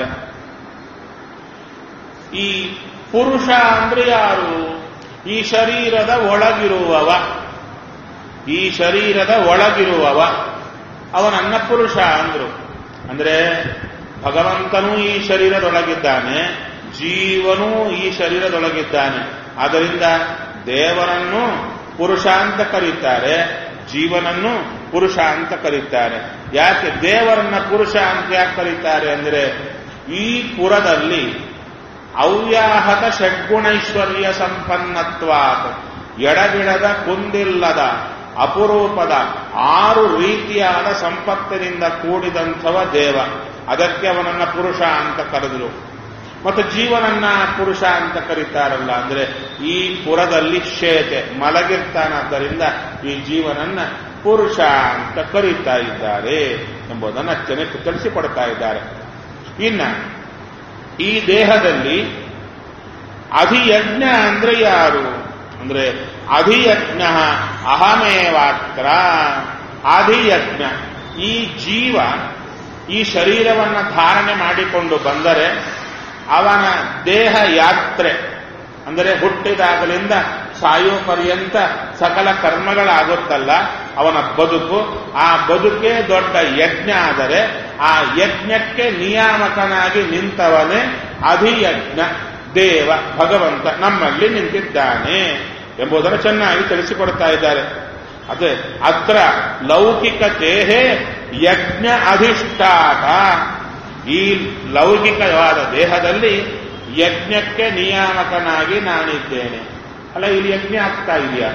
ಈ ಪುರುಷ ಅಂದ್ರೆ ಯಾರು ಈ ಶರೀರದ ಒಳಗಿರುವವ ಈ ಶರೀರದ ಒಳಗಿರುವವ ಅವನನ್ನ ಪುರುಷ ಅಂದ್ರು ಅಂದ್ರೆ ಭಗವಂತನೂ ಈ ಶರೀರದೊಳಗಿದ್ದಾನೆ ಜೀವನೂ ಈ ಶರೀರದೊಳಗಿದ್ದಾನೆ ಆದ್ದರಿಂದ ದೇವರನ್ನು ಪುರುಷ ಅಂತ ಕರೀತಾರೆ ಜೀವನನ್ನು ಪುರುಷ ಅಂತ ಕರೀತಾರೆ ಯಾಕೆ ದೇವರನ್ನ ಪುರುಷ ಅಂತ ಯಾಕೆ ಕರೀತಾರೆ ಅಂದ್ರೆ ಈ ಪುರದಲ್ಲಿ ಅವ್ಯಾಹತ ಷಡ್ಗುಣೈಶ್ವರ್ಯ ಸಂಪನ್ನತ್ವಾತ್ ಎಡಬಿಡದ ಕುಂದಿಲ್ಲದ ಅಪರೂಪದ ಆರು ರೀತಿಯಾದ ಸಂಪತ್ತಿನಿಂದ ಕೂಡಿದಂಥವ ದೇವ ಅದಕ್ಕೆ ಅವನನ್ನ ಪುರುಷ ಅಂತ ಕರೆದರು ಮತ್ತು ಜೀವನನ್ನ ಪುರುಷ ಅಂತ ಕರೀತಾರಲ್ಲ ಅಂದ್ರೆ ಈ ಪುರದಲ್ಲಿ ಶೇತೆ ಮಲಗಿರ್ತಾನಾದ್ದರಿಂದ ಈ ಜೀವನನ್ನ ಪುರುಷ ಅಂತ ಕರೀತಾ ಇದ್ದಾರೆ ಎಂಬುದನ್ನು ಅಚ್ಚನೆ ತಿಳಿಸಿಕೊಡ್ತಾ ಇದ್ದಾರೆ ಇನ್ನ ಈ ದೇಹದಲ್ಲಿ ಅಧಿಯಜ್ಞ ಅಂದ್ರೆ ಯಾರು ಅಂದ್ರೆ ಅಧಿಯಜ್ಞ ಅಹಮೇವಾತ್ರ ಅಧಿಯಜ್ಞ ಈ ಜೀವ ಈ ಶರೀರವನ್ನು ಧಾರಣೆ ಮಾಡಿಕೊಂಡು ಬಂದರೆ ಅವನ ದೇಹ ಯಾತ್ರೆ ಅಂದರೆ ಹುಟ್ಟಿದಾಗಲಿಂದ ಸಾಯೋ ಪರ್ಯಂತ ಸಕಲ ಕರ್ಮಗಳಾಗುತ್ತಲ್ಲ ಅವನ ಬದುಕು ಆ ಬದುಕೇ ದೊಡ್ಡ ಯಜ್ಞ ಆದರೆ ಆ ಯಜ್ಞಕ್ಕೆ ನಿಯಾಮಕನಾಗಿ ನಿಂತವನೇ ಅಧಿಯಜ್ಞ ದೇವ ಭಗವಂತ ನಮ್ಮಲ್ಲಿ ನಿಂತಿದ್ದಾನೆ ಎಂಬುದನ್ನು ಚೆನ್ನಾಗಿ ತಿಳಿಸಿಕೊಡ್ತಾ ಇದ್ದಾರೆ ಅದೇ ಅತ್ರ ಲೌಕಿಕ ದೇಹೇ ಯಜ್ಞ ಅಧಿಷ್ಠಾತ ಈ ಲೌಕಿಕವಾದ ದೇಹದಲ್ಲಿ ಯಜ್ಞಕ್ಕೆ ನಿಯಾಮಕನಾಗಿ ನಾನಿದ್ದೇನೆ ಅಲ್ಲ ಇಲ್ಲಿ ಯಜ್ಞ ಆಗ್ತಾ ಇದೆಯಾ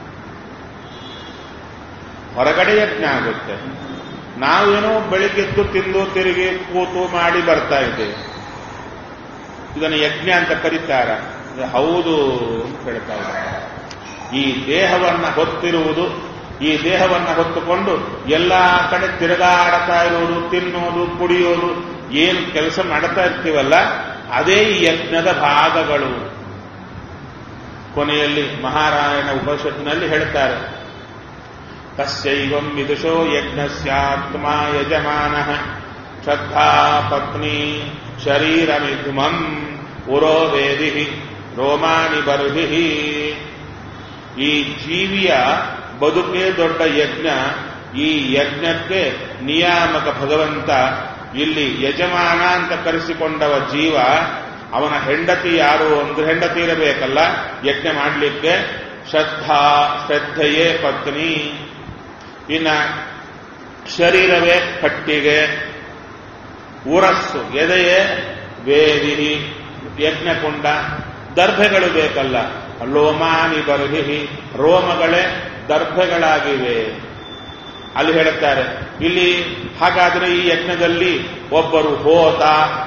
ಹೊರಗಡೆ ಯಜ್ಞ ಆಗುತ್ತೆ ನಾವೇನೋ ಬೆಳಿಗ್ಗೆದ್ದು ತಿಂದು ತಿರುಗಿ ಕೂತು ಮಾಡಿ ಬರ್ತಾ ಇದ್ದೇವೆ ಇದನ್ನು ಯಜ್ಞ ಅಂತ ಕರೀತಾರ ಇದು ಹೌದು ಅಂತ ಹೇಳ್ತಾ ಇದ್ದಾರೆ ಈ ದೇಹವನ್ನ ಹೊತ್ತಿರುವುದು ಈ ದೇಹವನ್ನ ಹೊತ್ತುಕೊಂಡು ಎಲ್ಲಾ ಕಡೆ ತಿರುಗಾಡ್ತಾ ಇರುವುದು ತಿನ್ನೋದು ಕುಡಿಯೋದು ಏನು ಕೆಲಸ ಮಾಡ್ತಾ ಇರ್ತೀವಲ್ಲ ಅದೇ ಈ ಯಜ್ಞದ ಭಾಗಗಳು ಕೊನೆಯಲ್ಲಿ ಮಹಾರಾಯಣ ಉಪನಿಷತ್ತಿನಲ್ಲಿ ಹೇಳ್ತಾರೆ ತಸ್ಯೈವಂ ವಿದುಷೋ ಯಜ್ಞಸ್ಯಾತ್ಮ ಯಜಮಾನ ಶ್ರದ್ಧಾ ಪತ್ನಿ ಶರೀರಮಿಧುಮಂ ಉರೋ ವೇದಿ ರೋಮಾಣಿ ಬರ್ಹಿ ಈ ಜೀವಿಯ ಬದುಕೇ ದೊಡ್ಡ ಯಜ್ಞ ಈ ಯಜ್ಞಕ್ಕೆ ನಿಯಾಮಕ ಭಗವಂತ ಇಲ್ಲಿ ಯಜಮಾನ ಅಂತ ಕರೆಸಿಕೊಂಡವ ಜೀವ ಅವನ ಹೆಂಡತಿ ಯಾರು ಅಂದ್ರೆ ಹೆಂಡತಿ ಇರಬೇಕಲ್ಲ ಯಜ್ಞ ಮಾಡಲಿಕ್ಕೆ ಶ್ರದ್ಧಾ ಶ್ರದ್ಧೆಯೇ ಪತ್ನಿ ಇನ್ನ ಶರೀರವೇ ಕಟ್ಟಿಗೆ ಉರಸ್ಸು ಎದೆಯೇ ವೇದಿ ಯಜ್ಞಕೊಂಡ ದರ್ಭೆಗಳು ಬೇಕಲ್ಲ ಲೋಮಾನಿ ಬರ್ಹಿ ರೋಮಗಳೇ ದರ್ಭೆಗಳಾಗಿವೆ ಅಲ್ಲಿ ಹೇಳುತ್ತಾರೆ ಇಲ್ಲಿ ಹಾಗಾದ್ರೆ ಈ ಯಜ್ಞದಲ್ಲಿ ಒಬ್ಬರು ಹೋತ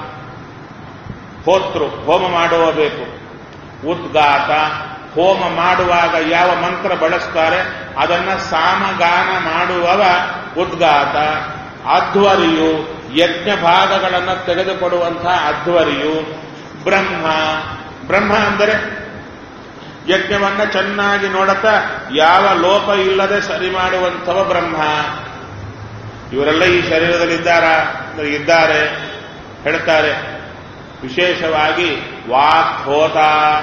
ಹೋತೃ ಹೋಮ ಮಾಡುವ ಬೇಕು ಉದ್ಗಾತ ಹೋಮ ಮಾಡುವಾಗ ಯಾವ ಮಂತ್ರ ಬಳಸ್ತಾರೆ ಅದನ್ನ ಸಾಮಗಾನ ಮಾಡುವವ ಉದ್ಗಾತ ಅಧ್ವರಿಯು ಯಜ್ಞ ಭಾಗಗಳನ್ನು ತೆಗೆದುಕೊಡುವಂತಹ ಅಧ್ವರಿಯು ಬ್ರಹ್ಮ ಬ್ರಹ್ಮ ಅಂದರೆ ಯಜ್ಞವನ್ನ ಚೆನ್ನಾಗಿ ನೋಡುತ್ತಾ ಯಾವ ಲೋಪ ಇಲ್ಲದೆ ಸರಿ ಮಾಡುವಂಥವ ಬ್ರಹ್ಮ ಇವರೆಲ್ಲ ಈ ಶರೀರದಲ್ಲಿದ್ದಾರಾ ಅಂದ್ರೆ ಇದ್ದಾರೆ ಹೇಳ್ತಾರೆ ವಿಶೇಷವಾಗಿ ವಾಕ್ ಹೋತ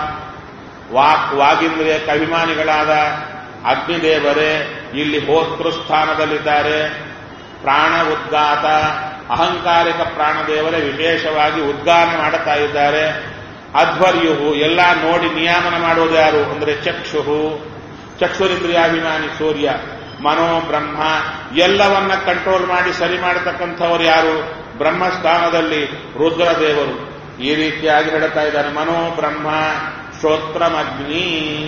ವಾಕ್ ವಾಗಿಂದ್ರಿಯಕ್ಕೆ ಅಭಿಮಾನಿಗಳಾದ ಅಗ್ನಿದೇವರೇ ಇಲ್ಲಿ ಹೋತೃ ಸ್ಥಾನದಲ್ಲಿದ್ದಾರೆ ಪ್ರಾಣ ಉದ್ಗಾತ ಅಹಂಕಾರಿಕ ಪ್ರಾಣದೇವರೇ ವಿಶೇಷವಾಗಿ ಉದ್ಗಾನ ಮಾಡುತ್ತಾ ಇದ್ದಾರೆ ಅಧ್ವರ್ಯುಹು ಎಲ್ಲ ನೋಡಿ ನಿಯಾಮನ ಮಾಡುವುದು ಯಾರು ಅಂದರೆ ಚಕ್ಷುಹು ಚಕ್ಷುರಿಂದ್ರಿಯಾಭಿಮಾನಿ ಸೂರ್ಯ ಮನೋ ಬ್ರಹ್ಮ ಎಲ್ಲವನ್ನ ಕಂಟ್ರೋಲ್ ಮಾಡಿ ಸರಿ ಮಾಡತಕ್ಕಂಥವ್ರು ಯಾರು ಬ್ರಹ್ಮಸ್ಥಾನದಲ್ಲಿ ರುದ್ರದೇವರು ಈ ರೀತಿಯಾಗಿ ಹೇಳ್ತಾ ಇದ್ದಾರೆ ಮನೋ ಬ್ರಹ್ಮ ಶ್ರೋತ್ರಮಗ್ನಿ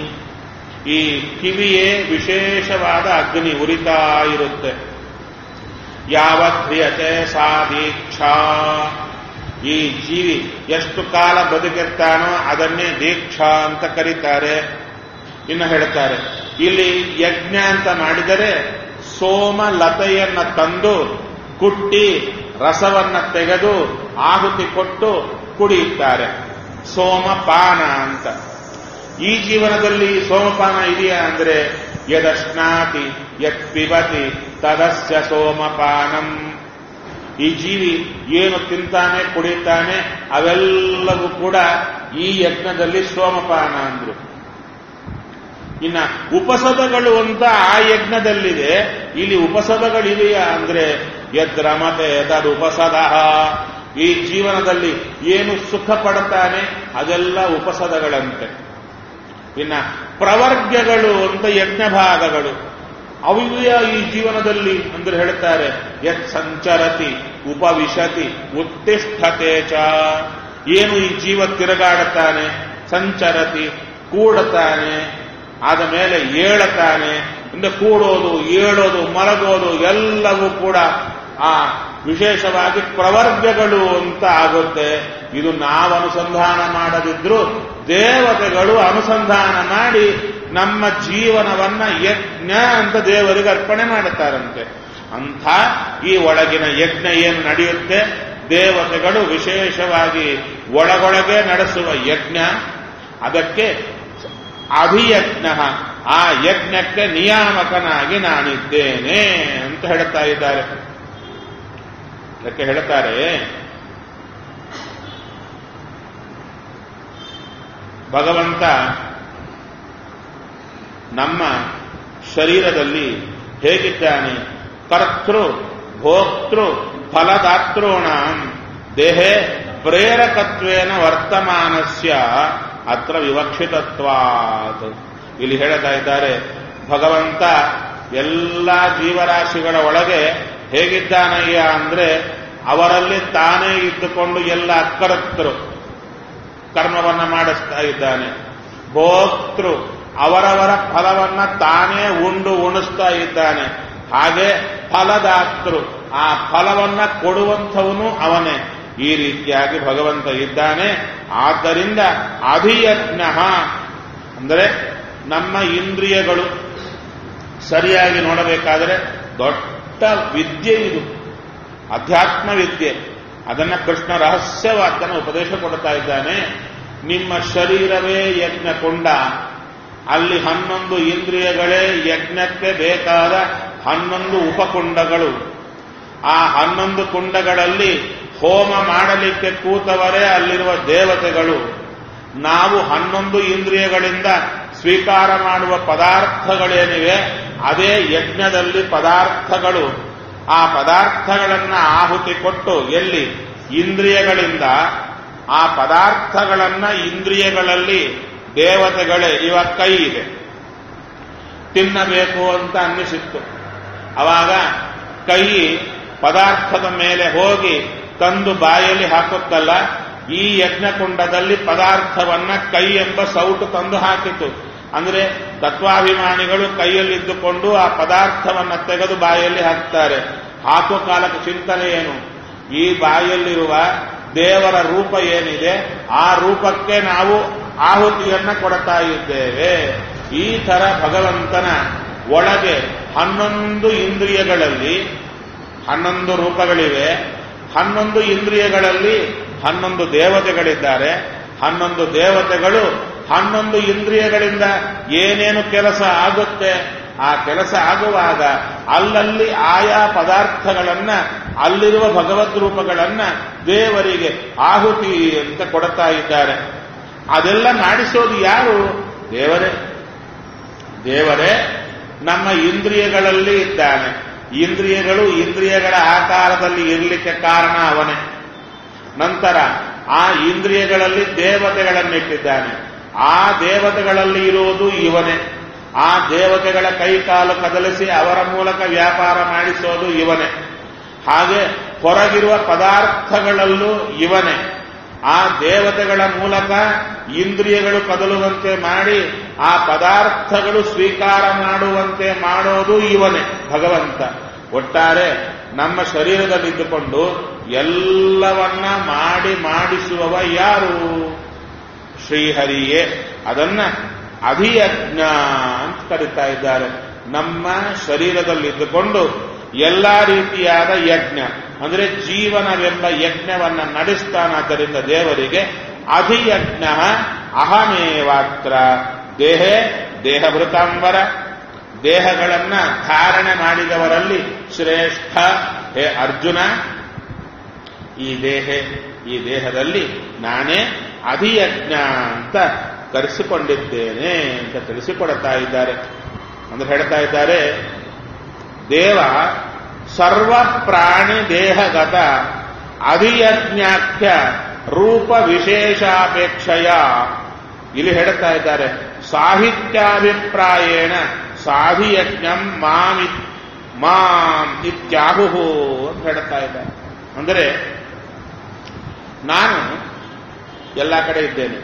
ಈ ಕಿವಿಯೇ ವಿಶೇಷವಾದ ಅಗ್ನಿ ಉರಿತಾ ಇರುತ್ತೆ ಯಾವ ಕ್ರಿಯತೆ ಸಾ ದೀಕ್ಷಾ ಈ ಜೀವಿ ಎಷ್ಟು ಕಾಲ ಬದುಕಿರ್ತಾನೋ ಅದನ್ನೇ ದೀಕ್ಷಾ ಅಂತ ಕರೀತಾರೆ ಇನ್ನು ಹೇಳ್ತಾರೆ ಇಲ್ಲಿ ಯಜ್ಞ ಅಂತ ಮಾಡಿದರೆ ಸೋಮಲತೆಯನ್ನ ತಂದು ಕುಟ್ಟಿ ರಸವನ್ನ ತೆಗೆದು ಆಹುತಿ ಕೊಟ್ಟು ಕುಡಿಯುತ್ತಾರೆ ಸೋಮಪಾನ ಅಂತ ಈ ಜೀವನದಲ್ಲಿ ಸೋಮಪಾನ ಇದೆಯಾ ಅಂದ್ರೆ ಯದಶ್ನಾತಿ ಯತ್ ಪಿಬತಿ ತದಸ್ಯ ಸೋಮಪಾನಂ ಈ ಜೀವಿ ಏನು ತಿಂತಾನೆ ಕುಡಿತಾನೆ ಅವೆಲ್ಲವೂ ಕೂಡ ಈ ಯಜ್ಞದಲ್ಲಿ ಸೋಮಪಾನ ಅಂದ್ರು ಇನ್ನ ಉಪಸದಗಳು ಅಂತ ಆ ಯಜ್ಞದಲ್ಲಿದೆ ಇಲ್ಲಿ ಉಪಸದಗಳಿದೆಯಾ ಅಂದ್ರೆ ಯದ್ರಮತೆ ತದ್ ಉಪಸದ ಈ ಜೀವನದಲ್ಲಿ ಏನು ಸುಖ ಪಡ್ತಾನೆ ಅದೆಲ್ಲ ಉಪಸದಗಳಂತೆ ಇನ್ನ ಪ್ರವರ್ಗಗಳು ಅಂತ ಯಜ್ಞ ಭಾಗಗಳು ಅವಿದೆಯ ಈ ಜೀವನದಲ್ಲಿ ಅಂದ್ರೆ ಹೇಳ್ತಾರೆ ಯತ್ ಸಂಚರತಿ ಉಪವಿಶತಿ ಉತ್ತಿಷ್ಠತೆ ಚ ಏನು ಈ ಜೀವ ತಿರುಗಾಡುತ್ತಾನೆ ಸಂಚರತಿ ಕೂಡುತ್ತಾನೆ ಆದ ಮೇಲೆ ಏಳುತ್ತಾನೆ ಅಂದ್ರೆ ಕೂಡೋದು ಏಳೋದು ಮಲಗೋದು ಎಲ್ಲವೂ ಕೂಡ ಆ ವಿಶೇಷವಾಗಿ ಪ್ರವರ್ಗಗಳು ಅಂತ ಆಗುತ್ತೆ ಇದು ನಾವು ಅನುಸಂಧಾನ ಮಾಡದಿದ್ರು ದೇವತೆಗಳು ಅನುಸಂಧಾನ ಮಾಡಿ ನಮ್ಮ ಜೀವನವನ್ನ ಯಜ್ಞ ಅಂತ ದೇವರಿಗೆ ಅರ್ಪಣೆ ಮಾಡುತ್ತಾರಂತೆ ಅಂಥ ಈ ಒಳಗಿನ ಯಜ್ಞ ಏನು ನಡೆಯುತ್ತೆ ದೇವತೆಗಳು ವಿಶೇಷವಾಗಿ ಒಳಗೊಳಗೆ ನಡೆಸುವ ಯಜ್ಞ ಅದಕ್ಕೆ ಅಭಿಯಜ್ಞ ಆ ಯಜ್ಞಕ್ಕೆ ನಿಯಾಮಕನಾಗಿ ನಾನಿದ್ದೇನೆ ಅಂತ ಹೇಳ್ತಾ ಇದ್ದಾರೆ ಅದಕ್ಕೆ ಹೇಳ್ತಾರೆ ಭಗವಂತ ನಮ್ಮ ಶರೀರದಲ್ಲಿ ಹೇಗಿದ್ದಾನೆ ಕರ್ತೃ ಭೋಕ್ತೃ ಫಲದಾತೃಣ ದೇಹೇ ಪ್ರೇರಕತ್ವೇನ ವರ್ತಮಾನಸ್ಯ ಅತ್ರ ವಿವಕ್ಷಿತತ್ವಾತ್ ಇಲ್ಲಿ ಹೇಳ್ತಾ ಇದ್ದಾರೆ ಭಗವಂತ ಎಲ್ಲ ಜೀವರಾಶಿಗಳ ಒಳಗೆ ಹೇಗಿದ್ದಾನಯ್ಯ ಅಂದ್ರೆ ಅವರಲ್ಲಿ ತಾನೇ ಇದ್ದುಕೊಂಡು ಎಲ್ಲ ಅಕ್ಕರತ್ತರು ಕರ್ಮವನ್ನ ಮಾಡಿಸ್ತಾ ಇದ್ದಾನೆ ಭೋಕ್ತೃ ಅವರವರ ಫಲವನ್ನ ತಾನೇ ಉಂಡು ಉಣಿಸ್ತಾ ಇದ್ದಾನೆ ಹಾಗೆ ಫಲದಾತೃ ಆ ಫಲವನ್ನ ಕೊಡುವಂಥವನು ಅವನೇ ಈ ರೀತಿಯಾಗಿ ಭಗವಂತ ಇದ್ದಾನೆ ಆದ್ದರಿಂದ ಅಧಿಯಜ್ಞ ಅಂದರೆ ನಮ್ಮ ಇಂದ್ರಿಯಗಳು ಸರಿಯಾಗಿ ನೋಡಬೇಕಾದರೆ ದೊಡ್ಡ ವಿದ್ಯೆ ಇದು ಅಧ್ಯಾತ್ಮ ವಿದ್ಯೆ ಅದನ್ನ ಕೃಷ್ಣ ರಹಸ್ಯವಾದನ ಉಪದೇಶ ಕೊಡ್ತಾ ಇದ್ದಾನೆ ನಿಮ್ಮ ಶರೀರವೇ ಯಜ್ಞ ಕೊಂಡ ಅಲ್ಲಿ ಹನ್ನೊಂದು ಇಂದ್ರಿಯಗಳೇ ಯಜ್ಞಕ್ಕೆ ಬೇಕಾದ ಹನ್ನೊಂದು ಉಪಕುಂಡಗಳು ಆ ಹನ್ನೊಂದು ಕುಂಡಗಳಲ್ಲಿ ಹೋಮ ಮಾಡಲಿಕ್ಕೆ ಕೂತವರೇ ಅಲ್ಲಿರುವ ದೇವತೆಗಳು ನಾವು ಹನ್ನೊಂದು ಇಂದ್ರಿಯಗಳಿಂದ ಸ್ವೀಕಾರ ಮಾಡುವ ಪದಾರ್ಥಗಳೇನಿವೆ ಅದೇ ಯಜ್ಞದಲ್ಲಿ ಪದಾರ್ಥಗಳು ಆ ಪದಾರ್ಥಗಳನ್ನ ಆಹುತಿ ಕೊಟ್ಟು ಎಲ್ಲಿ ಇಂದ್ರಿಯಗಳಿಂದ ಆ ಪದಾರ್ಥಗಳನ್ನ ಇಂದ್ರಿಯಗಳಲ್ಲಿ ದೇವತೆಗಳೇ ಇವ ಕೈ ಇದೆ ತಿನ್ನಬೇಕು ಅಂತ ಅನ್ನಿಸಿತ್ತು ಅವಾಗ ಕೈ ಪದಾರ್ಥದ ಮೇಲೆ ಹೋಗಿ ತಂದು ಬಾಯಲ್ಲಿ ಹಾಕುತ್ತಲ್ಲ ಈ ಯಜ್ಞಕುಂಡದಲ್ಲಿ ಪದಾರ್ಥವನ್ನ ಕೈ ಎಂಬ ಸೌಟು ತಂದು ಹಾಕಿತು ಅಂದ್ರೆ ತತ್ವಾಭಿಮಾನಿಗಳು ಕೈಯಲ್ಲಿದ್ದುಕೊಂಡು ಆ ಪದಾರ್ಥವನ್ನ ತೆಗೆದು ಬಾಯಲ್ಲಿ ಹಾಕ್ತಾರೆ ಹಾಕೋ ಕಾಲಕ್ಕೆ ಚಿಂತನೆ ಏನು ಈ ಬಾಯಲ್ಲಿರುವ ದೇವರ ರೂಪ ಏನಿದೆ ಆ ರೂಪಕ್ಕೆ ನಾವು ಆಹುತಿಯನ್ನ ಕೊಡ್ತಾ ಇದ್ದೇವೆ ಈ ತರ ಭಗವಂತನ ಒಳಗೆ ಹನ್ನೊಂದು ಇಂದ್ರಿಯಗಳಲ್ಲಿ ಹನ್ನೊಂದು ರೂಪಗಳಿವೆ ಹನ್ನೊಂದು ಇಂದ್ರಿಯಗಳಲ್ಲಿ ಹನ್ನೊಂದು ದೇವತೆಗಳಿದ್ದಾರೆ ಹನ್ನೊಂದು ದೇವತೆಗಳು ಹನ್ನೊಂದು ಇಂದ್ರಿಯಗಳಿಂದ ಏನೇನು ಕೆಲಸ ಆಗುತ್ತೆ ಆ ಕೆಲಸ ಆಗುವಾಗ ಅಲ್ಲಲ್ಲಿ ಆಯಾ ಪದಾರ್ಥಗಳನ್ನ ಅಲ್ಲಿರುವ ಭಗವದ್ ರೂಪಗಳನ್ನ ದೇವರಿಗೆ ಆಹುತಿ ಅಂತ ಕೊಡ್ತಾ ಇದ್ದಾರೆ ಅದೆಲ್ಲ ಮಾಡಿಸೋದು ಯಾರು ದೇವರೇ ದೇವರೇ ನಮ್ಮ ಇಂದ್ರಿಯಗಳಲ್ಲಿ ಇದ್ದಾನೆ ಇಂದ್ರಿಯಗಳು ಇಂದ್ರಿಯಗಳ ಆಕಾರದಲ್ಲಿ ಇರಲಿಕ್ಕೆ ಕಾರಣ ಅವನೇ ನಂತರ ಆ ಇಂದ್ರಿಯಗಳಲ್ಲಿ ದೇವತೆಗಳನ್ನಿಟ್ಟಿದ್ದಾನೆ ಆ ದೇವತೆಗಳಲ್ಲಿ ಇರುವುದು ಇವನೇ ಆ ದೇವತೆಗಳ ಕೈಕಾಲು ಕದಲಿಸಿ ಅವರ ಮೂಲಕ ವ್ಯಾಪಾರ ಮಾಡಿಸೋದು ಇವನೇ ಹಾಗೆ ಹೊರಗಿರುವ ಪದಾರ್ಥಗಳಲ್ಲೂ ಇವನೇ ಆ ದೇವತೆಗಳ ಮೂಲಕ ಇಂದ್ರಿಯಗಳು ಕದಲುವಂತೆ ಮಾಡಿ ಆ ಪದಾರ್ಥಗಳು ಸ್ವೀಕಾರ ಮಾಡುವಂತೆ ಮಾಡೋದು ಇವನೇ ಭಗವಂತ ಒಟ್ಟಾರೆ ನಮ್ಮ ಶರೀರದಲ್ಲಿದ್ದುಕೊಂಡು ಎಲ್ಲವನ್ನ ಮಾಡಿ ಮಾಡಿಸುವವ ಯಾರು ಶ್ರೀಹರಿಯೇ ಅದನ್ನ ಅಧಿಯಜ್ಞ ಅಂತ ಕರೀತಾ ಇದ್ದಾರೆ ನಮ್ಮ ಶರೀರದಲ್ಲಿದ್ದುಕೊಂಡು ಎಲ್ಲಾ ರೀತಿಯಾದ ಯಜ್ಞ ಅಂದ್ರೆ ಜೀವನವೆಂಬ ಯಜ್ಞವನ್ನ ನಡೆಸ್ತಾನಾದ್ದರಿಂದ ದೇವರಿಗೆ ಅಧಿಯಜ್ಞ ಅಹಮೇವಾತ್ರ ದೇಹೇ ದೇಹಭೃತಾಂಬರ ದೇಹಗಳನ್ನ ಧಾರಣೆ ಮಾಡಿದವರಲ್ಲಿ ಶ್ರೇಷ್ಠ ಹೇ ಅರ್ಜುನ ಈ ದೇಹ ಈ ದೇಹದಲ್ಲಿ ನಾನೇ ಅಧಿಯಜ್ಞ ಅಂತ ಕರೆಸಿಕೊಂಡಿದ್ದೇನೆ ಅಂತ ತಿಳಿಸಿಕೊಡ್ತಾ ಇದ್ದಾರೆ ಅಂದ್ರೆ ಹೇಳ್ತಾ ಇದ್ದಾರೆ ದೇವ ಸರ್ವ ಪ್ರಾಣಿ ದೇಹಗತ ಅಧಿಯಜ್ಞಾಖ್ಯ ರೂಪ ವಿಶೇಷಾಪೇಕ್ಷೆಯ ಇಲ್ಲಿ ಹೇಳ್ತಾ ಇದ್ದಾರೆ ಸಾಹಿತ್ಯಾಭಿಪ್ರಾಯೇಣ ಸಾಧಿಯಜ್ಞಂ ಮಾಮಿ ಮಾಂ ಇತ್ಯಾಹು ಅಂತ ಹೇಳ್ತಾ ಇದ್ದಾರೆ ಅಂದರೆ ನಾನು ಎಲ್ಲ ಕಡೆ ಇದ್ದೇನೆ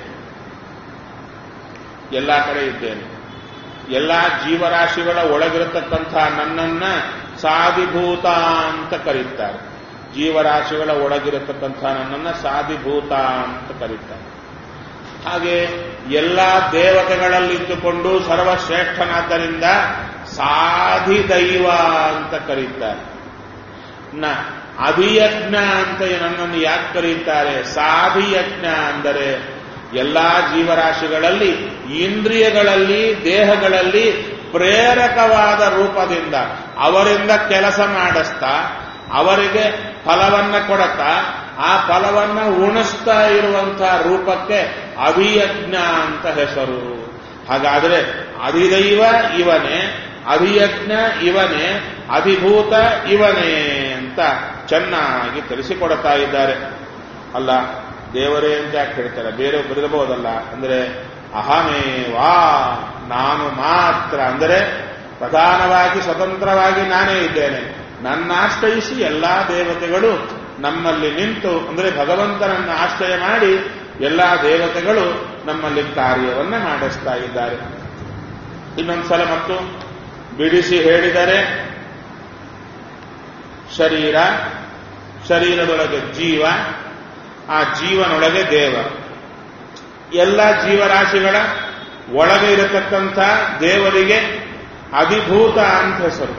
ಎಲ್ಲ ಕಡೆ ಇದ್ದೇನೆ ಎಲ್ಲ ಜೀವರಾಶಿಗಳ ಒಳಗಿರತಕ್ಕಂಥ ನನ್ನನ್ನ ಸಾಧಿಭೂತ ಅಂತ ಕರೀತಾರೆ ಜೀವರಾಶಿಗಳ ಒಳಗಿರತಕ್ಕಂಥ ನನ್ನನ್ನ ಸಾಧಿಭೂತ ಅಂತ ಕರೀತಾರೆ ಹಾಗೆ ಎಲ್ಲ ದೇವತೆಗಳಲ್ಲಿದ್ದುಕೊಂಡು ಸರ್ವಶ್ರೇಷ್ಠನಾದ್ದರಿಂದ ಸಾಧಿದೈವ ಅಂತ ಕರೀತಾರೆ ನ ಅಭಿಯಜ್ಞ ಅಂತ ನನ್ನನ್ನು ಯಾಕೆ ಕರೀತಾರೆ ಸಾಧಿಯಜ್ಞ ಅಂದರೆ ಎಲ್ಲಾ ಜೀವರಾಶಿಗಳಲ್ಲಿ ಇಂದ್ರಿಯಗಳಲ್ಲಿ ದೇಹಗಳಲ್ಲಿ ಪ್ರೇರಕವಾದ ರೂಪದಿಂದ ಅವರಿಂದ ಕೆಲಸ ಮಾಡಿಸ್ತಾ ಅವರಿಗೆ ಫಲವನ್ನ ಕೊಡತಾ ಆ ಫಲವನ್ನ ಉಣಿಸ್ತಾ ಇರುವಂತಹ ರೂಪಕ್ಕೆ ಅಭಿಯಜ್ಞ ಅಂತ ಹೆಸರು ಹಾಗಾದ್ರೆ ಅಧಿದೈವ ಇವನೇ ಅಧಿಯಜ್ಞ ಇವನೇ ಅಧಿಭೂತ ಇವನೇ ಅಂತ ಚೆನ್ನಾಗಿ ತಿಳಿಸಿಕೊಡ್ತಾ ಇದ್ದಾರೆ ಅಲ್ಲ ದೇವರೇ ಅಂತ ಯಾಕೆ ಹೇಳ್ತಾರೆ ಬೇರೆ ಬರೆದಬಹುದಲ್ಲ ಅಂದ್ರೆ ಅಹಮೇವಾ ನಾನು ಮಾತ್ರ ಅಂದರೆ ಪ್ರಧಾನವಾಗಿ ಸ್ವತಂತ್ರವಾಗಿ ನಾನೇ ಇದ್ದೇನೆ ನನ್ನಾಶ್ರಯಿಸಿ ಎಲ್ಲಾ ದೇವತೆಗಳು ನಮ್ಮಲ್ಲಿ ನಿಂತು ಅಂದರೆ ಭಗವಂತನನ್ನು ಆಶ್ರಯ ಮಾಡಿ ಎಲ್ಲಾ ದೇವತೆಗಳು ನಮ್ಮಲ್ಲಿ ಕಾರ್ಯವನ್ನ ಮಾಡಿಸ್ತಾ ಇದ್ದಾರೆ ಇನ್ನೊಂದ್ಸಲ ಮತ್ತು ಬಿಡಿಸಿ ಹೇಳಿದರೆ ಶರೀರ ಶರೀರದೊಳಗೆ ಜೀವ ಆ ಜೀವನೊಳಗೆ ದೇವ ಎಲ್ಲ ಜೀವರಾಶಿಗಳ ಒಳಗೆ ಇರತಕ್ಕಂಥ ದೇವರಿಗೆ ಅಧಿಭೂತ ಅಂತ ಹೆಸರು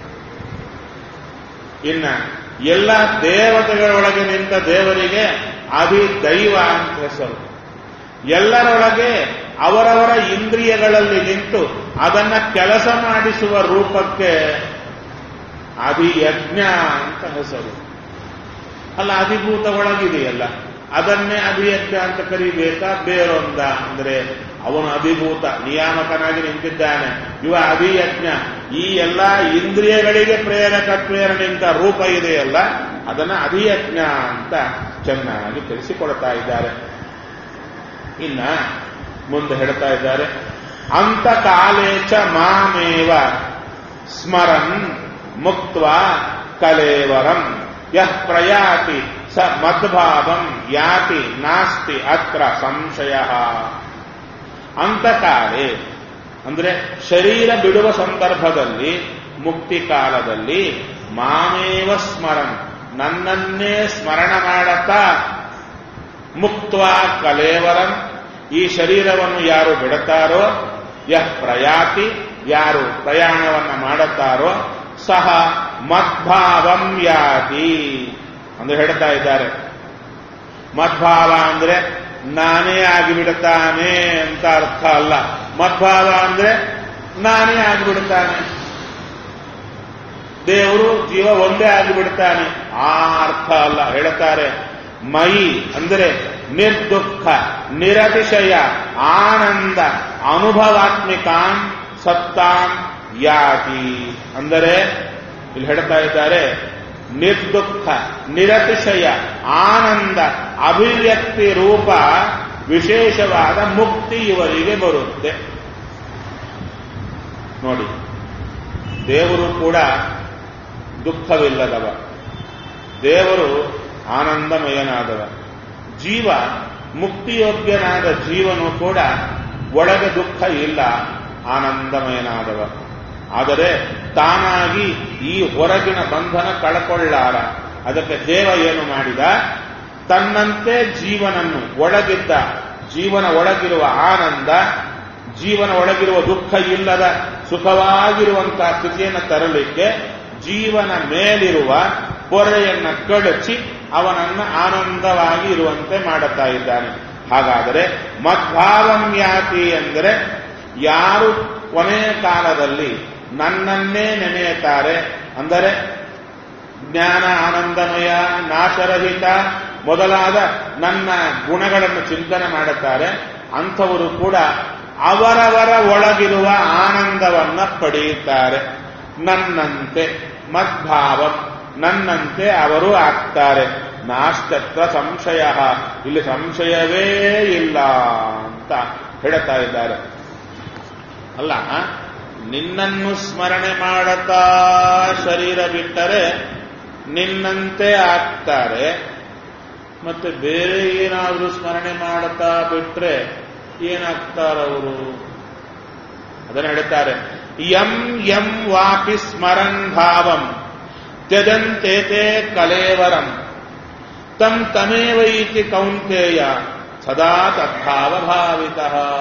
ಇನ್ನ ಎಲ್ಲ ದೇವತೆಗಳೊಳಗೆ ನಿಂತ ದೇವರಿಗೆ ಅಧಿದೈವ ಅಂತ ಹೆಸರು ಎಲ್ಲರೊಳಗೆ ಅವರವರ ಇಂದ್ರಿಯಗಳಲ್ಲಿ ನಿಂತು ಅದನ್ನ ಕೆಲಸ ಮಾಡಿಸುವ ರೂಪಕ್ಕೆ ಅಧಿಯಜ್ಞ ಅಂತ ಹೆಸರು ಅಲ್ಲ ಅಧಿಭೂತ ಒಳಗಿದೆಯಲ್ಲ ಅದನ್ನೇ ಅಧಿಯಜ್ಞ ಅಂತ ಕರಿಬೇಕಾ ಬೇರೊಂದ ಅಂದ್ರೆ ಅವನು ಅಧಿಭೂತ ನಿಯಾಮಕನಾಗಿ ನಿಂತಿದ್ದಾನೆ ಇವ ಅಧಿಯಜ್ಞ ಈ ಎಲ್ಲ ಇಂದ್ರಿಯಗಳಿಗೆ ಪ್ರೇರಕ ಪ್ರೇರಣೆಯಿಂದ ರೂಪ ಇದೆಯಲ್ಲ ಅದನ್ನ ಅಧಿಯಜ್ಞ ಅಂತ ಚೆನ್ನಾಗಿ ತಿಳಿಸಿಕೊಡ್ತಾ ಇದ್ದಾರೆ ಇನ್ನ ಮುಂದೆ ಹೇಳ್ತಾ ಇದ್ದಾರೆ ಅಂತ ಕಾಲೇಚ ಮಾಮೇವ ಸ್ಮರನ್ ಮುಕ್ತ ಕಲೇವರಂ ಯಃ ಪ್ರಯಾತಿ ಸ ಮದ್ಭಾವಂ ಯಾತಿ ನಾಸ್ತಿ ಅತ್ರ ಸಂಶಯ ಅಂತಕಾಲೆ ಅಂದ್ರೆ ಶರೀರ ಬಿಡುವ ಸಂದರ್ಭದಲ್ಲಿ ಮುಕ್ತಿ ಕಾಲದಲ್ಲಿ ಮಾಮೇವ ಸ್ಮರನ್ ನನ್ನನ್ನೇ ಸ್ಮರಣ ಮಾಡತಾ ಮುಕ್ತ ಕಲೇವರಂ ಈ ಶರೀರವನ್ನು ಯಾರು ಬಿಡುತ್ತಾರೋ ಯಹ್ ಪ್ರಯಾತಿ ಯಾರು ಪ್ರಯಾಣವನ್ನ ಮಾಡುತ್ತಾರೋ ಸಹ ಮದ್ಭಾವಂ ಯಾತಿ ಅಂದ್ರೆ ಹೇಳ್ತಾ ಇದ್ದಾರೆ ಮದ್ಭಾವ ಅಂದ್ರೆ ನಾನೇ ಆಗಿಬಿಡುತ್ತಾನೆ ಅಂತ ಅರ್ಥ ಅಲ್ಲ ಮದ್ಭಾವ ಅಂದ್ರೆ ನಾನೇ ಆಗಿಬಿಡುತ್ತಾನೆ ದೇವರು ಜೀವ ಒಂದೇ ಆಗಿಬಿಡ್ತಾನೆ ಆ ಅರ್ಥ ಅಲ್ಲ ಹೇಳ್ತಾರೆ ಮಯಿ ಅಂದರೆ ನಿರ್ದುಃಖ ನಿರತಿಶಯ ಆನಂದ ಅನುಭವಾತ್ಮಿಕಾಂ ಸತ್ತಾಂ ಯಾತಿ ಅಂದರೆ ಇಲ್ಲಿ ಹೇಳ್ತಾ ಇದ್ದಾರೆ ನಿರ್ದುಃಖ ನಿರತಿಶಯ ಆನಂದ ಅಭಿವ್ಯಕ್ತಿ ರೂಪ ವಿಶೇಷವಾದ ಮುಕ್ತಿ ಇವರಿಗೆ ಬರುತ್ತೆ ನೋಡಿ ದೇವರು ಕೂಡ ದುಃಖವಿಲ್ಲದವ ದೇವರು ಆನಂದಮಯನಾದವ ಜೀವ ಮುಕ್ತಿಯೋಗ್ಯನಾದ ಜೀವನು ಕೂಡ ಒಳಗೆ ದುಃಖ ಇಲ್ಲ ಆನಂದಮಯನಾದವ ಆದರೆ ತಾನಾಗಿ ಈ ಹೊರಗಿನ ಬಂಧನ ಕಳಕೊಳ್ಳಾರ ಅದಕ್ಕೆ ದೇವ ಏನು ಮಾಡಿದ ತನ್ನಂತೆ ಜೀವನನ್ನು ಒಳಗಿದ್ದ ಜೀವನ ಒಳಗಿರುವ ಆನಂದ ಜೀವನ ಒಳಗಿರುವ ದುಃಖ ಇಲ್ಲದ ಸುಖವಾಗಿರುವಂತಹ ಸ್ಥಿತಿಯನ್ನು ತರಲಿಕ್ಕೆ ಜೀವನ ಮೇಲಿರುವ ಪೊರೆಯನ್ನ ಕಳಚಿ ಅವನನ್ನ ಆನಂದವಾಗಿ ಇರುವಂತೆ ಮಾಡುತ್ತಾ ಇದ್ದಾನೆ ಹಾಗಾದರೆ ಮದ್ಭಾವಂ ಯಾತಿ ಎಂದರೆ ಯಾರು ಕೊನೆಯ ಕಾಲದಲ್ಲಿ ನನ್ನನ್ನೇ ನೆನೆಯುತ್ತಾರೆ ಅಂದರೆ ಜ್ಞಾನ ಆನಂದಮಯ ನಾಶರಹಿತ ಮೊದಲಾದ ನನ್ನ ಗುಣಗಳನ್ನು ಚಿಂತನೆ ಮಾಡುತ್ತಾರೆ ಅಂಥವರು ಕೂಡ ಅವರವರ ಒಳಗಿರುವ ಆನಂದವನ್ನ ಪಡೆಯುತ್ತಾರೆ ನನ್ನಂತೆ ಮದ್ಭಾವ ನನ್ನಂತೆ ಅವರು ಆಗ್ತಾರೆ ನಾಷ್ಟತ್ರ ಸಂಶಯ ಇಲ್ಲಿ ಸಂಶಯವೇ ಇಲ್ಲ ಅಂತ ಹೇಳ್ತಾ ಇದ್ದಾರೆ ಅಲ್ಲ ನಿನ್ನನ್ನು ಸ್ಮರಣೆ ಮಾಡತಾ ಶರೀರ ಬಿಟ್ಟರೆ ನಿನ್ನಂತೆ ಆಗ್ತಾರೆ ಮತ್ತೆ ಬೇರೆ ಏನಾದರೂ ಸ್ಮರಣೆ ಮಾಡುತ್ತಾ ಬಿಟ್ರೆ ಏನಾಗ್ತಾರವರು ಅದನ್ನು ಹೇಳ್ತಾರೆ ಯಂ ಯಂ ವಾಪಿ ಸ್ಮರನ್ ಭಾವಂ ತ್ಯಜಂತೇತೆ ಕಲೇವರಂ ತಂ ತಮೇವ ಇತಿ ಕೌಂತೇಯ ಸದಾ ತದ್ಭಾವ ಭಾವಿತ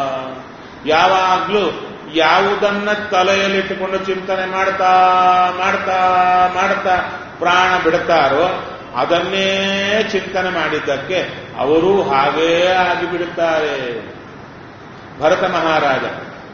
ಯಾವಾಗ್ಲೂ ಯಾವುದನ್ನ ತಲೆಯಲ್ಲಿಟ್ಟುಕೊಂಡು ಚಿಂತನೆ ಮಾಡ್ತಾ ಮಾಡ್ತಾ ಮಾಡ್ತಾ ಪ್ರಾಣ ಬಿಡುತ್ತಾರೋ ಅದನ್ನೇ ಚಿಂತನೆ ಮಾಡಿದ್ದಕ್ಕೆ ಅವರು ಹಾಗೇ ಆಗಿಬಿಡುತ್ತಾರೆ ಭರತ ಮಹಾರಾಜ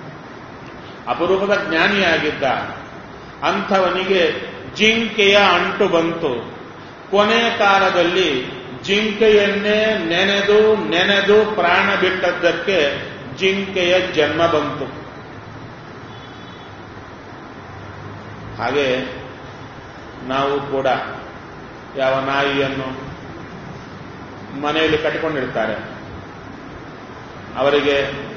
ಅಪರೂಪದ ಜ್ಞಾನಿಯಾಗಿದ್ದ ಅಂಥವನಿಗೆ ಜಿಂಕೆಯ ಅಂಟು ಬಂತು ಕೊನೆಯ ಕಾಲದಲ್ಲಿ ಜಿಂಕೆಯನ್ನೇ ನೆನೆದು ನೆನೆದು ಪ್ರಾಣ ಬಿಟ್ಟದ್ದಕ್ಕೆ ಜಿಂಕೆಯ ಜನ್ಮ ಬಂತು ಹಾಗೆ ನಾವು ಕೂಡ ಯಾವ ನಾಯಿಯನ್ನು ಮನೆಯಲ್ಲಿ ಕಟ್ಟಿಕೊಂಡಿರ್ತಾರೆ ಅವರಿಗೆ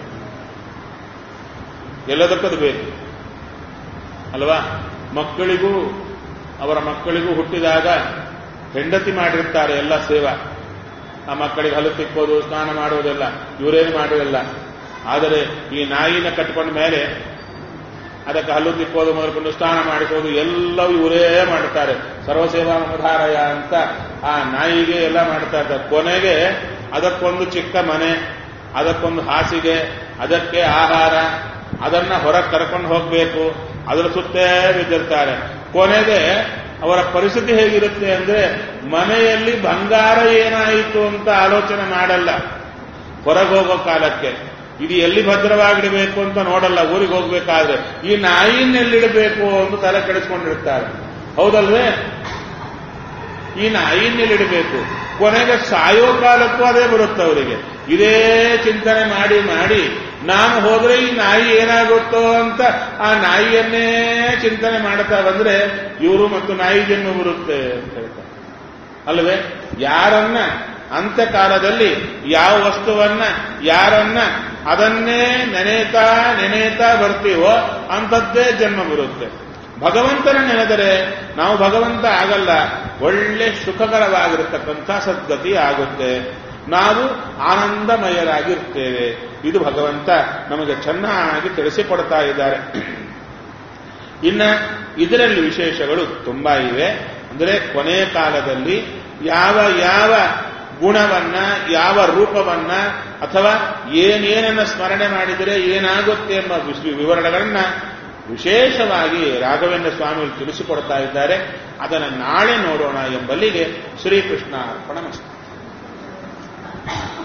ಎಲ್ಲದಕ್ಕದು ಬೇಕು ಅಲ್ವಾ ಮಕ್ಕಳಿಗೂ ಅವರ ಮಕ್ಕಳಿಗೂ ಹುಟ್ಟಿದಾಗ ಹೆಂಡತಿ ಮಾಡಿರ್ತಾರೆ ಎಲ್ಲ ಸೇವಾ ಆ ಮಕ್ಕಳಿಗೆ ಹಲು ತಿಕ್ಕೋದು ಸ್ನಾನ ಮಾಡುವುದೆಲ್ಲ ಇವರೇನು ಮಾಡಿರಲ್ಲ ಆದರೆ ಈ ನಾಯಿನ ಕಟ್ಕೊಂಡ ಮೇಲೆ ಅದಕ್ಕೆ ಹಲ್ಲು ತಿಕ್ಕೋದು ಮೊದಲುಕೊಂಡು ಸ್ನಾನ ಮಾಡಿಸೋದು ಎಲ್ಲವೂ ಇವರೇ ಮಾಡ್ತಾರೆ ಸರ್ವಸೇವಾ ಮುಧಾರಯ ಅಂತ ಆ ನಾಯಿಗೆ ಎಲ್ಲ ಮಾಡ್ತಾ ಇರ್ತಾರೆ ಕೊನೆಗೆ ಅದಕ್ಕೊಂದು ಚಿಕ್ಕ ಮನೆ ಅದಕ್ಕೊಂದು ಹಾಸಿಗೆ ಅದಕ್ಕೆ ಆಹಾರ ಅದನ್ನ ಹೊರಗೆ ಕರ್ಕೊಂಡು ಹೋಗಬೇಕು ಅದರ ಸುತ್ತೇ ಬಿದ್ದಿರ್ತಾರೆ ಕೊನೆಗೆ ಅವರ ಪರಿಸ್ಥಿತಿ ಹೇಗಿರುತ್ತೆ ಅಂದ್ರೆ ಮನೆಯಲ್ಲಿ ಬಂಗಾರ ಏನಾಯಿತು ಅಂತ ಆಲೋಚನೆ ಮಾಡಲ್ಲ ಹೊರಗೆ ಹೋಗೋ ಕಾಲಕ್ಕೆ ಇದು ಎಲ್ಲಿ ಭದ್ರವಾಗಿಡಬೇಕು ಅಂತ ನೋಡಲ್ಲ ಊರಿಗೆ ಹೋಗ್ಬೇಕಾದ್ರೆ ಈ ನಾಯಿನೆಲ್ಲಿಡಬೇಕು ಅಂತ ತಲೆ ಕೆಡಿಸ್ಕೊಂಡಿರ್ತಾರೆ ಹೌದಲ್ವೇ ಈ ನಾಯಿನೆಲ್ಲಿಡಬೇಕು ಕೊನೆಗೆ ಸಾಯೋ ಕಾಲಕ್ಕೂ ಅದೇ ಬರುತ್ತೆ ಅವರಿಗೆ ಇದೇ ಚಿಂತನೆ ಮಾಡಿ ಮಾಡಿ ನಾನು ಹೋದ್ರೆ ಈ ನಾಯಿ ಏನಾಗುತ್ತೋ ಅಂತ ಆ ನಾಯಿಯನ್ನೇ ಚಿಂತನೆ ಮಾಡ್ತಾ ಬಂದ್ರೆ ಇವರು ಮತ್ತು ನಾಯಿ ಜನ್ಮ ಬರುತ್ತೆ ಅಂತ ಹೇಳ್ತಾರೆ ಅಲ್ವೇ ಯಾರನ್ನ ಅಂತ್ಯಕಾಲದಲ್ಲಿ ಯಾವ ವಸ್ತುವನ್ನ ಯಾರನ್ನ ಅದನ್ನೇ ನೆನೆತಾ ನೆನೆತಾ ಬರ್ತೀವೋ ಅಂಥದ್ದೇ ಜನ್ಮ ಬರುತ್ತೆ ಭಗವಂತನ ನೆನೆದರೆ ನಾವು ಭಗವಂತ ಆಗಲ್ಲ ಒಳ್ಳೆ ಸುಖಕರವಾಗಿರತಕ್ಕಂಥ ಸದ್ಗತಿ ಆಗುತ್ತೆ ನಾವು ಆನಂದಮಯರಾಗಿರ್ತೇವೆ ಇದು ಭಗವಂತ ನಮಗೆ ಚೆನ್ನಾಗಿ ತಿಳಿಸಿಕೊಡ್ತಾ ಇದ್ದಾರೆ ಇನ್ನ ಇದರಲ್ಲಿ ವಿಶೇಷಗಳು ತುಂಬಾ ಇವೆ ಅಂದರೆ ಕೊನೆಯ ಕಾಲದಲ್ಲಿ ಯಾವ ಯಾವ ಗುಣವನ್ನ ಯಾವ ರೂಪವನ್ನ ಅಥವಾ ಏನೇನನ್ನ ಸ್ಮರಣೆ ಮಾಡಿದರೆ ಏನಾಗುತ್ತೆ ಎಂಬ ವಿವರಣೆಗಳನ್ನ ವಿಶೇಷವಾಗಿ ರಾಘವೇಂದ್ರ ಸ್ವಾಮಿಗಳು ತಿಳಿಸಿಕೊಡ್ತಾ ಇದ್ದಾರೆ ಅದನ್ನು ನಾಳೆ ನೋಡೋಣ ಎಂಬಲ್ಲಿಗೆ ಶ್ರೀಕೃಷ್ಣ ಅರ್ಪಣ